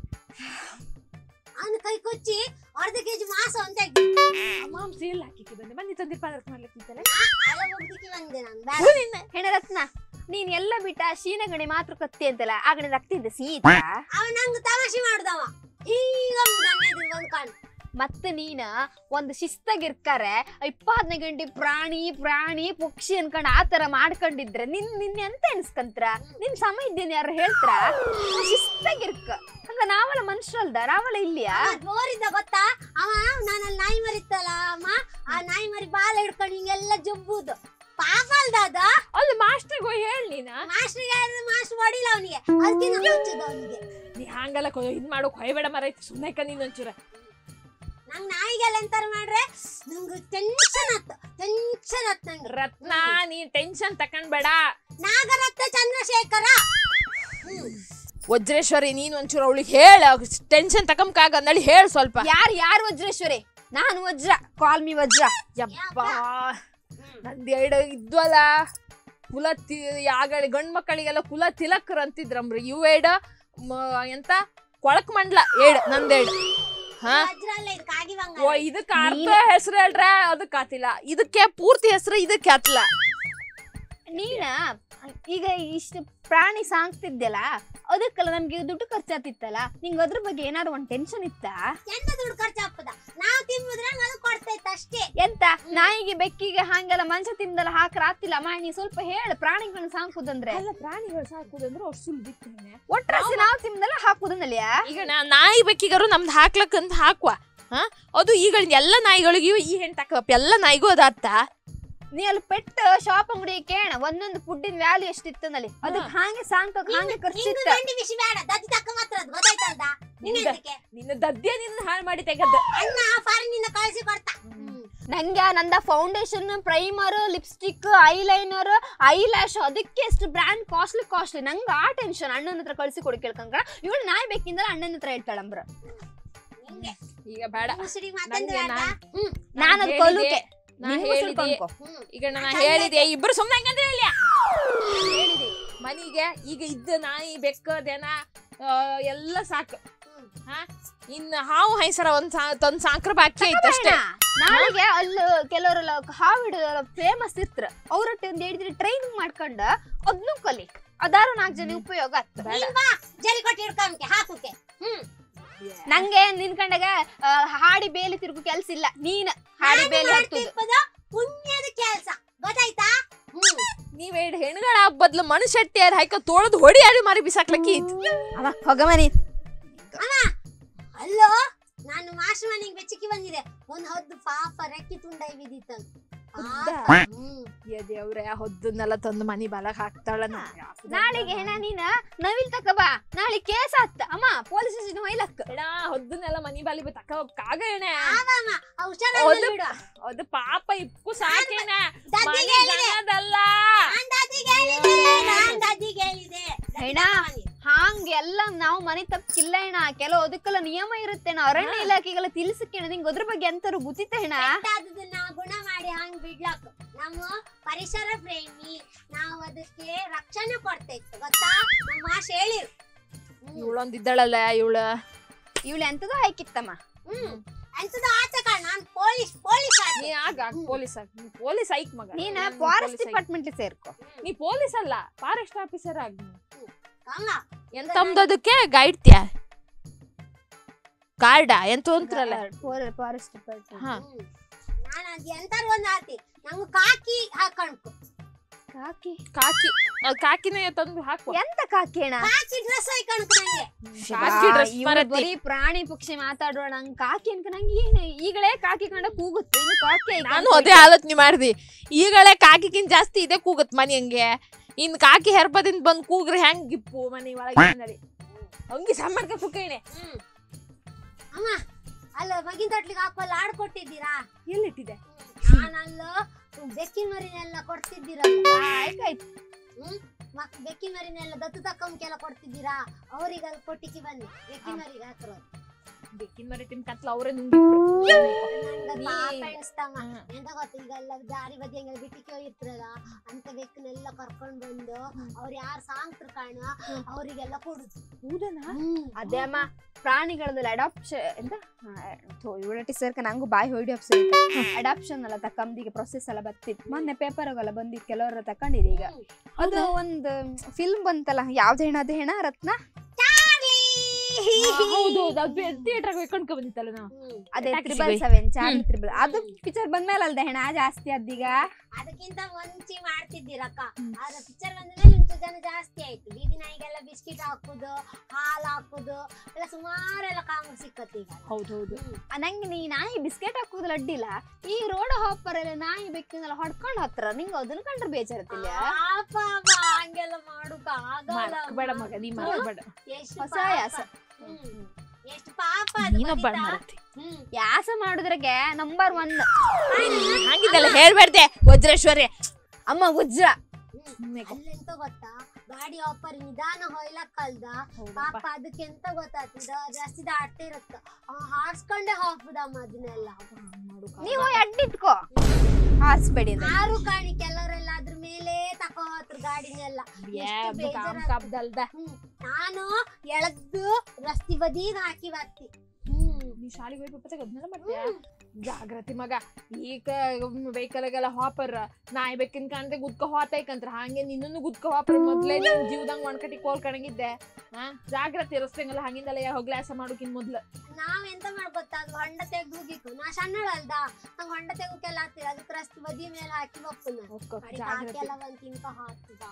ಅವನ ಕೈ ಕೊಚ್ಚಿ ಅರ್ಧ ಕೆಜಿ ಮಾಸ ಅಂತ ಮಾಂಸ ಎಲ್ಲ ಹಾಕಿಕ್ಕೆ ಬಂದೆ ಬನ್ನಿ ತಂದಿರ್ ಪಾದಕ್ ಮಾಡ್ಲಿಕ್ಕಿತ್ತಲ್ಲ ಅಲ್ಲ ಹೋಗ್ಲಿಕ್ಕೆ ಬಂದೆ ನಾನು ಬೇಡ. ಹೆಣರತ್ನ ನೀನ್ ಎಲ್ಲ ಬಿಟ್ಟ ಶೀನ ಗಣಿ ಮಾತ್ರ ಕತ್ತಿ ಅಂತಲ್ಲ ಆ ಗಣಿ ರಕ್ತ ಇದ್ದ ಸೀತ ಅವ ನಂಗೆ ತಮಾಷೆ ಮಾಡುದವ ಈಗ ನನ್ನ ಎದುರು ಬಂದು ಕಾಣು ಮತ್ತೆ ನೀನ ಒಂದ್ ಶಿಸ್ತಾಗಿರ್ಕಾರೆ ಇಪ್ಪತ್ತನೇ ಗಂಟೆ ಪ್ರಾಣಿ ಪ್ರಾಣಿ ಪಕ್ಷಿ ಅನ್ಕೊಂಡ್ ಆ ತರ ಮಾಡ್ಕೊಂಡಿದ್ರೆ ನಿನ್ ನಿನ್ ಎಂತ ಎನ್ಸ್ಕಂತ್ರ ನಿನ್ ಸಮಯ ಇದ್ದೇನೆ ಯಾರು ಹೇಳ್ತಾರ ಶಿಸ್ತಾಗಿರ್ಕ ಹಂಗ ನಾವಲ್ಲ ಮನುಷ್ಯರಲ್ದ ನಾವಲ್ಲ ಇಲ್ಲಿಯಾ ಜೋರಿದ್ದ ಗೊತ್ತಾ ಅವ ನಾನಲ್ಲಿ ನಾಯಿ ಮರಿತ್ತಲ್ಲ ಅಮ್ಮ ಆ ನಾಯಿ ಮರಿ ಬಾಲ ಹಿಡ್ಕೊಂಡು ಹಿಂಗೆಲ್ಲ ಜುಬ್ಬುದು ಪಾಪ ಅಲ್ದ ಅದ ಅಲ್ಲಿ ಮಾಸ್ಟರ್ಗೆ ಹೋಗಿ ಹೇಳಿ ನೀನ ಮಾಸ್ಟ್ರಿಗೆ ಮಾಸ್ಟರ್ ಹೊಡಿಲ್ಲ ಅವನಿಗೆ ಅದಕ್ಕೆ ನಾವು ಹಚ್ಚದ ಅವನಿಗೆ ನೀ ಹಂಗಲ್ಲ ಕೊ ಇದ್ ಮಾಡೋಕ್ ಹೊಯ್ಬೇಡ ಮರ ಸುಮ್ಮನೆ ಕ ನೀನ್ ಒಂಚೂರ ನಂಗ್ ನಾಯಿಗೆಲ್ಲ ಎಂತಾರ ಮಾಡ್ರೆ ನಂಗೆ ಟೆನ್ಷನ್ ಆತ್ ಟೆನ್ಷನ್ ಆತ್ ನಂಗೆ ರತ್ನ ನೀ ಟೆನ್ಷನ್ ತಕೊಂಡ್ಬೇಡ ನಾಗರತ್ನ ಚಂದ್ರಶೇಖರ ವಜ್ರೇಶ್ವರಿ ನೀನ್ ಒಂಚೂರು ಅವಳಿಗೆ ಹೇಳ ಟೆನ್ಷನ್ ತಕೊಂಬಕಾಗ ಅಂದಳಿ ಹೇಳ ಸ್ವಲ್ಪ ಯಾರ್ ಯಾರ್ ವಜ್ರೇಶ್ವರಿ ನಾನು ವಜ್ರ ಕಾಲ್ ಮಿ ವಜ್ರ ಯಪ್ಪಾ ನಂದ್ ಎರಡು ಇದ್ವಲ್ಲ ಕುಲ ತಿ ಯಾಗಳ ಗಂಡ್ ಮಕ್ಕಳಿಗೆಲ್ಲ ಕುಲ ತಿಲಕ್ರ ಅಂತಿದ್ರಮ್ರಿ ಇವ್ ಏಡ ಮ- ಎಂತ ಕೊಳಕ್ ಮಂಡ್ಲ ಏಡ್ ನಂದೇಡ್ ಹಾ ವಜ್ರ ಅಲ್ಲ ಇದು ಕಾಗಿ ಓ ಇದಕ್ಕ ಅರ್ಥ ಹೆಸರು ಹೇಳ್ರ ಅದಕ್ಕೆ ಆತಿಲ್ಲ ಇದಕ್ಕೆ ಪೂರ್ತಿ ಹೆಸರು ಇದಕ್ಕೆ ಆತಿಲ್ಲ ನೀನ ಈಗ ಇಷ್ಟು ಪ್ರಾಣಿ ಸಾಕ್ತಿದ್ಯಲ್ಲ ಅದಕ್ಕೆಲ್ಲ ನಮ್ಗೆ ದುಡ್ಡು ಖರ್ಚಾತಿತ್ತಲ್ಲ ನಿಂಗೆ ಅದ್ರ ಬಗ್ಗೆ ಏನಾದ್ರು ಒಂದ್ ಟೆನ್ಷನ್ ಇತ್ತಾ ಎಂತ ದುಡ್ಡು ಖರ್ಚಾಗ್ತದ ನಾವು ತಿಂಬುದ್ರೆ ಅದು ಕೊಡ್ತೈತೆ ಅಷ್ಟೇ ಎಂತ ನಾಯಿಗೆ ಬೆಕ್ಕಿಗೆ ಹಂಗೆಲ್ಲ ಮಂಚ ತಿಂದಲ್ಲ ಹಾಕ್ರ ಆತಿಲ್ಲ ಅಮ್ಮ ನೀ ಸ್ವಲ್ಪ ಹೇಳು ಪ್ರಾಣಿಗಳನ್ನ ಸಾಕುದಂದ್ರೆ ಅಲ್ಲ ಪ್ರಾಣಿಗಳು ಸಾಕುದಂದ್ರೆ ಅವ್ರು ಸುಳ್ದಿತ್ತೇನೆ ಒಟ್ರಾಸಿ ನಾವು ತಿಂದಲ್ಲ ಹಾಕುದನ್ನಲ್ಲ ಈಗ ನಾ ನಾಯಿ ಬೇಕಿಗಾರು ನಮ್ದು ಹಾಕ್ಲಕ್ಕಂತ ಹಾಕುವ ಹಾ ಅದು ಈಗ ಎಲ್ಲ ನಾಯಿಗಳಿಗೂ ಈ ಹೆಣ್ಣು ತಕಪ್ಪ ಎಲ್ಲ ನಾಯಿಗೂ ಅದಾತ್ತ ನೀ ಅಲ್ಲಿ ಪೆಟ್ ಶಾಪ್ ಅಂಗಡಿ ಕೇಳ ಒಂದೊಂದು ಫುಡ್ಡಿನ ವ್ಯಾಲ್ಯೂ ಎಷ್ಟಿತ್ತನಲ್ಲಿ ಅದಕ್ಕೆ ಹಾಗೆ ಸಾಂಕಕ್ ಹಾಗೆ ನಿಂಗೆ ಖರ್ಚಿತ್ತ ಗಂಡಿ ಬಿಸಿ ಬೇಡ ದತ್ತಿ ತಕ್ಕ ಮಾತ್ರ ಅದು ಗೊತ್ತಾಯ್ತಲ್ದ ನಿಂಗೆ ನಿನ್ನ ದದ್ಯ ನಿನ್ನ ಹಾಳು ಮಾಡಿ ತೆಗದ ಅಣ್ಣ ಫಾರಿನಿಂದ ಕಳಿಸಿ ಕೊಡ್ತಾ ನಂಗೆ ನಂದ foundation primer lipstick eyeliner eyelash ಅದಕ್ಕೆ ಎಷ್ಟು ಬ್ರ್ಯಾಂಡ್ ಕಾಸ್ಟ್ಲಿ ಕಾಸ್ಟ್ಲಿ ನಂಗೆ ಆ ಟೆನ್ಷನ್ ಅಣ್ಣನ ಹತ್ರ ಕಳಿಸಿ ಕೊಡಿ ಕೇಳ್ಕಂಕ ಇವಳು ನಾಯಿ ಬೇಕಿಂದಲ್ಲ ಅಣ್ಣನ ಹತ್ರ ಹೇಳ್ತಾಳಂಬ್ರ ನಿಂಗೆ ಈಗ ಬೇಡ ಮುಸುಡಿ ನಂಗೆ ಮಾತಂದು ಬೇಡ ನಾನ್- ಹ್ಮ್ ನಾನು ಅದು ಹೇಳಿದೆ, ಕಲುಕೆ ನಾ ನಿಂಗೂ ಸ್ವಲ್ಪ ಹೇಳಿದೆ ಅನ್ಕೋ. ಹ್ಮ್ ಈಗ ನಾ ಹೇಳಿದೆ ಇಬ್ರು ಸುಮ್ಮನೆ ಹಂಗಂದ್ರೆ ಹೇಳಿ ಹೇಳಿದೆ ಮನಿಗೆ ಈಗ ಇದ್ದ ನಾಯಿ ಬೆಕ್ಕ ದನ ಆ, ಎಲ್ಲ ಸಾಕು ಹಾ ಇನ್ನ ಹಾವು ಹೈಸರ ಒಂದ್ ಸಾ ತಂದ್ ಸಾಕ್ರ ಬಾಕಿ ಐತೆ ಅಷ್ಟೇ ನಾಳೆಗೆ ಅಲ್ಲಿ ಕೆಲವರೆಲ್ಲ ಹಾವಿಡ ಫೇಮಸ್ ಇರ್ತ್ರ ಅವ್ರೊಟ್ಟಿಗೆ ಒಂದ್ ಹೇಳಿದ್ರೆ ಟ್ರೈನಿಂಗ್ ಮಾಡ್ಕೊಂಡ ಅದ್ನು ಕಲಿ ಅದಾರು ನಾಲ್ಕು ಜನ ಉಪಯೋಗ ಆಗ್ತದೆ ನೀನ್ ಬಾ ಜರಿ ಕೊಟ್ಟು ಹಿಡ್ಕೊಂಬಕ್ಕೆ ಹಾಕುಕೆ ಹ್ಮ್ ನಂಗೆ ನಿನ್ ಕಂಡಾಗ ಆ, ಹಾಡಿ ಬೇಲಿ ತಿರುಗು ಕೆಲ್ಸ ಇಲ್ಲ ನೀನ್ ಹಾಡಿ ನಾನು ಬೇಲಿ ಹತ್ತುದು ಮಾಡ್ತಿಪ್ಪದ ಪುಣ್ಯದ ಕೆಲಸ ಗೊತ್ತಾಯ್ತಾ ಹ್ಮ್ ನೀವ್ ಎರಡು ಹೆಣ್ಗಳ ಬದ್ಲು ಮನುಷ್ಯಟ್ಟಿ ಯಾರು ಹಾಕ ತೊಳೆದು ಹೊಡಿ ಆಡಿ ಮಾರಿ ಬಿಸಾಕ್ಲಕ್ಕಿ ಇತ್ತು ಅವ ಹೋಗಮನಿ ಅಲ್ಲೋ ನಾನು ಮಾಸ್ಟರ್ ಮನೆಗೆ ಬೆಚ್ಚಕ್ಕೆ ಬಂದಿದೆ ಒಂದ್ ಹೊದ್ದು ಪಾಪ ರೆಕ್ಕಿ ತುಂಡೈ ಬಿದ್ದಿತ್ತಲ್ಲ ಪಾಪ. ಹ್ಮ್. ಏ ದೇವ್ರೆ ಹೊದ್ದನ್ನೆಲ್ಲ ತಂದು ಮನಿ ಬಾಲಕ್ ಹಾಕ್ತಾಳ ನಾಳೆಗೆ ಹೆಣ ನೀನ ನವಿಲ್ ತಕ ಬಾ ನಾಳೆ ಕೇಸ್ ಆತ್ತ ಅಮ್ಮ ಪೊಲೀಸ್ ಸ್ಟೇಷನ್ ಹೊಯ್ಲಕ್ಕ ಎಡ ಹೊದ್ದನ್ನೆಲ್ಲ ಮನಿ ಬಾಲಿ ತಕ್ಕ ಕಾಗ ಎಣೆ ಆವಮ್ಮ, ಆ ಹುಷಾರಾಗಿ ಹೌದು. ಬಿಡು. ಅದು ಪಾಪ ಇಪ್ಪು ಸಾಕೇನ ದದ್ದಿಗೆ ಮನೆ ಹೇಳಿದೆ. ಜನದಲ್ಲ ನಾನ್ ದದ್ದಿಗೆ ಹೇಳಿದೆ, ನಾನ್ ದದ್ದಿಗೆ ಹೇಳಿದೆ. ಹೆಣ ಹಾಂಗ್ ಎಲ್ಲ ನಾವು ಮನೆ ತಪ್ಪಿಲ್ಲ ಹೆಣ ಕೆಲವು ಅದಕ್ಕೆಲ್ಲ ನಿಯಮ ಇರುತ್ತೆ ಅಣ್ಣ. ಅರಣ್ಯ ಇಲಾಖೆಗೆಲ್ಲ ತಿಳಿಸಕ್ಕೆ ನಿಂಗೆ ಅದ್ರ ಬಗ್ಗೆ ಎಂತಾರು ಗೊತ್ತಿತ್ತ ಹೆಣ ಕೆಟ್ಟಾದದನ್ನ ಗುಣ ಮಾಡಿ ಹಂಗ್ ಬಿಡ್ಲಾಕ ನಮ್ಮ ಪರಿಸರ ಪ್ರೇಮಿ ನಾವು ಅದಕ್ಕೆ ರಕ್ಷಣೆ ಕೊಡ್ತೈತೆ ಗೊತ್ತಾ ನಮ್ಮ ಮಾಷ್ ಹೇಳಿರು ಹ್ಮ್. ಇವಳೊಂದ್ ಇದ್ದಾಳಲ್ಲ ಇವಳ ಇವಳು ಎಂತದೋ ಹಾಕಿತ್ತಮ್ಮ ಹ್ಮ್ ಎಂತದ ಆತ ಕಾಣ ನಾನ್ ಪೊಲೀಸ್ ಪೊಲೀಸ್ ನೀ ಆಗ ಪೊಲೀಸ್ ಆಗ್ ನೀ ಪೊಲೀಸ್ ಐಕ್ ಮಗ ನೀನ ನೀನ್ ಫಾರೆಸ್ಟ್ police ಆಗ್. ಡಿಪಾರ್ಟ್ಮೆಂಟ್ ಸೇರ್ಕೊ ನೀ ಪೊಲೀಸ್ ಅಲ್ಲ ಫಾರೆಸ್ಟ್ ಆಫೀಸರ್ ಆಗ್ ನೀ. ಹಂಗ ಎಂತಮ್ದದಕ್ಕೆ ಗೈಡ್ತ್ಯಾ ಗಾರ್ಡ ಎಂತ ಅಂತ್ರಲ್ಲ ಫಾರೆಸ್ಟ್ ಡಿಪಾರ್ಟ್ಮೆಂಟ್ ಹಾ ಹ್ಮ್. ನಾನ್ ಅದ್ ಎಂತಾರು ಒಂದ್ ಆತಿ ನಂಗೆ ಕಾಕಿ ಹಾಕೊಂಡ್ಕು ಕಾಕಿ ಕಾಕಿ ಅದ್ ಕಾಕಿನೇ ತಂದು ಹಾಕುವ ಎಂತ ಕಾಕಿ ಅಣ್ಣ ಕಾಕಿ ಡ್ರೆಸ್ ಹಾಕೊಂಡ್ಕು ನಂಗೆ ಕಾಕಿ ಡ್ರೆಸ್ ಇವ್ಳು ಮರತಿ ಬರೀ ಪ್ರಾಣಿ ಪಕ್ಷಿ ಮಾತಾಡೋಣ ನಂಗೆ ಕಾಕಿ ಅನ್ಕ ನಂಗೆ ಏನು ಈಗಲೇ ಕಾಕಿ ಕಂಡ ಕೂಗುತ್ತೆ ಇನ್ನು ಕಾಕಿ ಐತೆ ನಾನು ಅಂತ ಅದೇ ಆಲೋಚನೆ ಮಾಡ್ದಿ ಈಗಳೇ ಕಾಕಿಗಿಂತ ಜಾಸ್ತಿ ಇದೆ ಕೂಗತ್ ಮನಿ ಹಂಗೆ ಇನ್ ಕಾಕಿ ಹೆರ್ಬದಿಂದ ಬಂದ್ ಕೂಗ್ರಿ ಹೆಂಗ್ ಗಿಪ್ಪು ಮನಿ ಒಳಗೆ ನಡಿ ಹಂಗಿ ಸಾಮಾನ್ಕ ಕುಕ್ಕೇನೆ ಹ್ಮ್ ಅಮ್ಮ ಅಲ್ಲ ಮಗಿನ ತೊಟ್ಲಿಗೆ ಹಾಕೋಲ್ಲ ಆಡ್ ಕೊಟ್ಟಿದ್ದೀರಾ ಎಲ್ಲಿಟ್ಟಿದೆ ನಾನಲ್ಲ ಬೆಕ್ಕಿನ ಮರಿನೆಲ್ಲ ಕೊಡ್ತಿದ್ದೀರಲ್ಲ ಆಯ್ತಾಯ್ತು ಹ್ಮ್ ಮಕ್ ಬೆಕ್ಕಿನ ಮರಿನೆಲ್ಲ ದತ್ತು ತಕ್ಕಂಕೆಲ್ಲ ಕೊಡ್ತಿದ್ದೀರಾ ಅವ್ರಿಗೆ ಅಲ್ಲಿ ಕೊಟ್ಟಿಗೆ ಬನ್ನಿ ಬೆಕ್ಕಿನ ಮರಿಗೆ ಹಾಕ್ರು ಬೆಕ್ಕಿನ ಮರಿ ತಿನ್ ಕತ್ಲ ಅವರೇ ನುಂಗಿಬ್ರು ನಂಗೆ ನೀ- ಪಾಪ ಎಣಿಸ್ತಮ್ಮ ಹ್ಮ್. ಎಂತ ಗೊತ್ತ ಈಗ ಎಲ್ಲ ದಾರಿ ಬದಿ ಹಂಗೆಲ್ಲ ಬಿಟ್ಟಿಗೆ ಹೋಗಿರ್ತಾರಲ್ಲ ಅಂತ ಬೆಕ್ಕನೆಲ್ಲ ಕರ್ಕೊಂಡ್ ಬಂದು ಅವ್ರು ಯಾರು ಸಾಂಗ್ತ್ರ ಕಾಣ ಅವರಿಗೆಲ್ಲ ಕೊಡುದು ಅದೇ ಅಮ್ಮ ಪ್ರಾಣಿಗಳದಲ್ಲಿ ಅಡಾಪ್ಷನ್ ಎಂತ ಇವಳಟಿ ಸೇರ್ಕ ನಂಗೂ ಬಾಯಿ ಹೊಡಿ ಅಪ್ಸರ್ ಅಡಾಪ್ಷನ್ ಎಲ್ಲ ತಕ್ಕಂದಿಗೆ ಪ್ರೊಸೆಸ್ ಎಲ್ಲ ಬರ್ತಿತ್ತು ಮೊನ್ನೆ ಪೇಪರ್ ಎಲ್ಲ ಬಂದಿತ್ತು ಕೆಲವರ ತಕೊಂಡಿದೆ ಈಗ ಅದು ಒಂದು ಫಿಲ್ಮ್ ಬಂತಲ್ಲ ಯಾವ್ದು ಹೆಣ ಅದು ಹೆಣ ರತ್ನ ಚಾರ್ಲಿ ಹೌದು ಅದು ಥಿಯೇಟರ್ ಕಣ್ಕೊ ಬಂದಿತ್ತಲ್ಲ ನಾವು ಹ್ಮ್. ಅದೇ Taxi triple boy. Seven Charlie triple ಅದು ಪಿಕ್ಚರ್ ಬಂದ್ಮೇಲೆ ಅಲ್ದೆ ಹೆಣ ಜಾಸ್ತಿ ಅದ್ದೀಗ ಅದಕ್ಕಿಂತ ಮುಂಚೆ ಮಾಡ್ತಿದ್ದೀರಕ್ಕ ಆದ್ರೆ ಪಿಕ್ಚರ್ ಬಂದ್ಮೇಲೆ ಇಂಚು ಜನ ಜಾಸ್ತಿ ಆಯ್ತು ಬೀದಿ ನಾಯಿಗೆಲ್ಲ ಬಿಸ್ಕಿಟ್ ಹಾಕುದು ಹಾಲು ಹಾಕುದು ಎಲ್ಲ ಸುಮಾರೆಲ್ಲ ಕಾಮ ಸಿಕ್ಕತ್ತಿ ಈಗ ಹೌದು ಹೌದು ಆ, ನಂಗೆ ನೀ ನಾಯಿ ಬಿಸ್ಕೆಟ್ ಹಾಕುದಿಲ್ಲ ಅಡ್ಡಿಲ್ಲ ಈ ರೋಡ್ ಹಾಪರ್ ಎಲ್ಲ ನಾಯಿ ಬೆಕ್ಕಿನೆಲ್ಲ ಹೊಡ್ಕೊಂಡ್ ಹತ್ರ ನಿಂಗೆ ಅದನ್ನ ಕಂಡ್ರೆ ಬೇಜಾರತ್ತಿಲ್ಲ ಪಾಪ ಹಂಗೆಲ್ಲ ಮಾಡುಕ ಆಗಲ್ಲ ಬೇಡ ಮಗ ನೀ ಮಾಡಬೇಡ ಎಷ್ಟು ಹೊಸ ಪಾಪ. ಯಾಸ. ಹ್ಮ್. ಎಷ್ಟು ಪಾಪ ಅದು ನೀನೊಬ್ಬ ಗೊತ್ತಿತ್ತಾ? ಮಾಡತ್ತಿ ಹ್ಮ್. ಯಾಸ ಮಾಡುದ್ರಾಗೆ ನಂಬರ್ ಒನ್ ಹಂಗಿದ್ದಲ್ಲ ಹೇಳ್ಬೇಡ್ದೆ ವಜ್ರೇಶ್ವರಿ ಅಮ್ಮ ಉಜ್ರ ಅಲ್ಲೆಂತ ಗೊತ್ತಾ ಗಾಡಿ ಆಫರ್ ನಿಧಾನ ಹೊಯ್ಲಕ್ಕಲ್ದ ಪಾಪ ಅದಕ್ಕೆ ಎಂತ ಗೊತ್ತಾಗ್ತದ ಜಾಸ್ತಿ ದಾಟ್ತಾ ಇರತ್ತ ಅವ ಹಾರ್ಸ್ಕೊಂಡೆ ಹಾಕುದಮ್ಮ ಅದನ್ನೆಲ್ಲ ನೀವು ಅಡ್ಡಿಟ್ಕೋ ಹಾಸ್ಬೇಡಿ ಅಂದ್ರೆ ಆರು ಕಾಣಿ ಕೆಲವರೆಲ್ಲ ಅದ್ರ ಮೇಲೆ ತಕೋ ಹೋತ್ರ ಗಾಡಿನೆಲ್ಲ ಎಷ್ಟು ಬೇಜಾರಾಗ್ತದೆ. ಕಾಬ್ದಲ್ದ ಹ್ಮ್. ನಾನು ಎಳದ್ದು ರಸ್ತಿ ಬದಿಗೆ ಹಾಕಿ ಬರ್ತಿ ಹ್ಮ್ ನೀ ಶಾಲೆಗೆ ಹೋಗಿ ಪಪ್ಪತ್ತಾಗ ಅದನ್ನೆಲ್ಲ ಮಾಡ್ತೀಯ ಜಾಗ್ರತಿ ಮಗ ಈಗ ವೆಹಿಕಲ್ಗೆಲ್ಲ ಹಾಪರ್ ನಾಯಿ ಬೆಕ್ಕಿನ ಕಾಣ್ದೆ ಗುದ್ಕ ಹೋತೈಕಂತ್ರ ಹಾಗೆ ನಿನ್ನನ್ನು ಗುದ್ಕ ಹಾಪರ್ ಮೊದ್ಲೇ ನಿನ್ ಜೀವದಂಗ್ ಒಣ್ಕಟಿ ಕೋಲ್ಕಣಗಿದ್ದೆ ಹಾ ಜಾಗ್ರತೆ ರಸ್ತೆಗೆಲ್ಲ ಹಂಗಿಂದಲ್ಲ ಗ್ಲಾಸ ಮಾಡೋಕಿನ್ ಮೊದ್ಲು ನಾವ್ ಎಂತ ಮಾಡ್ಕೊತ್ತ ಅದು ಹೊಂಡ ತೆಗ್ದು ಹೋಗಿತ್ತು ನಾ ಸಣ್ಣಳಲ್ದ ನಂಗ್ ಹೊಂಡ ತೆಗೋಕೆಲ್ಲ ಆಗ್ತಿಲ್ಲ ಅದಕ್ಕೆ ರಸ್ತೆ ಬದಿ ಮೇಲೆ ಹಾಕಿ ಬಪ್ಪನ ಹೋಗ್ಕೊ, ಕಡಿಗೆ ಜಾಗ್ರತೆ ಹಾಕೆಲ್ಲ ಒಂದ್ ತಿನ್ಕ ಹಾಕ್ತದ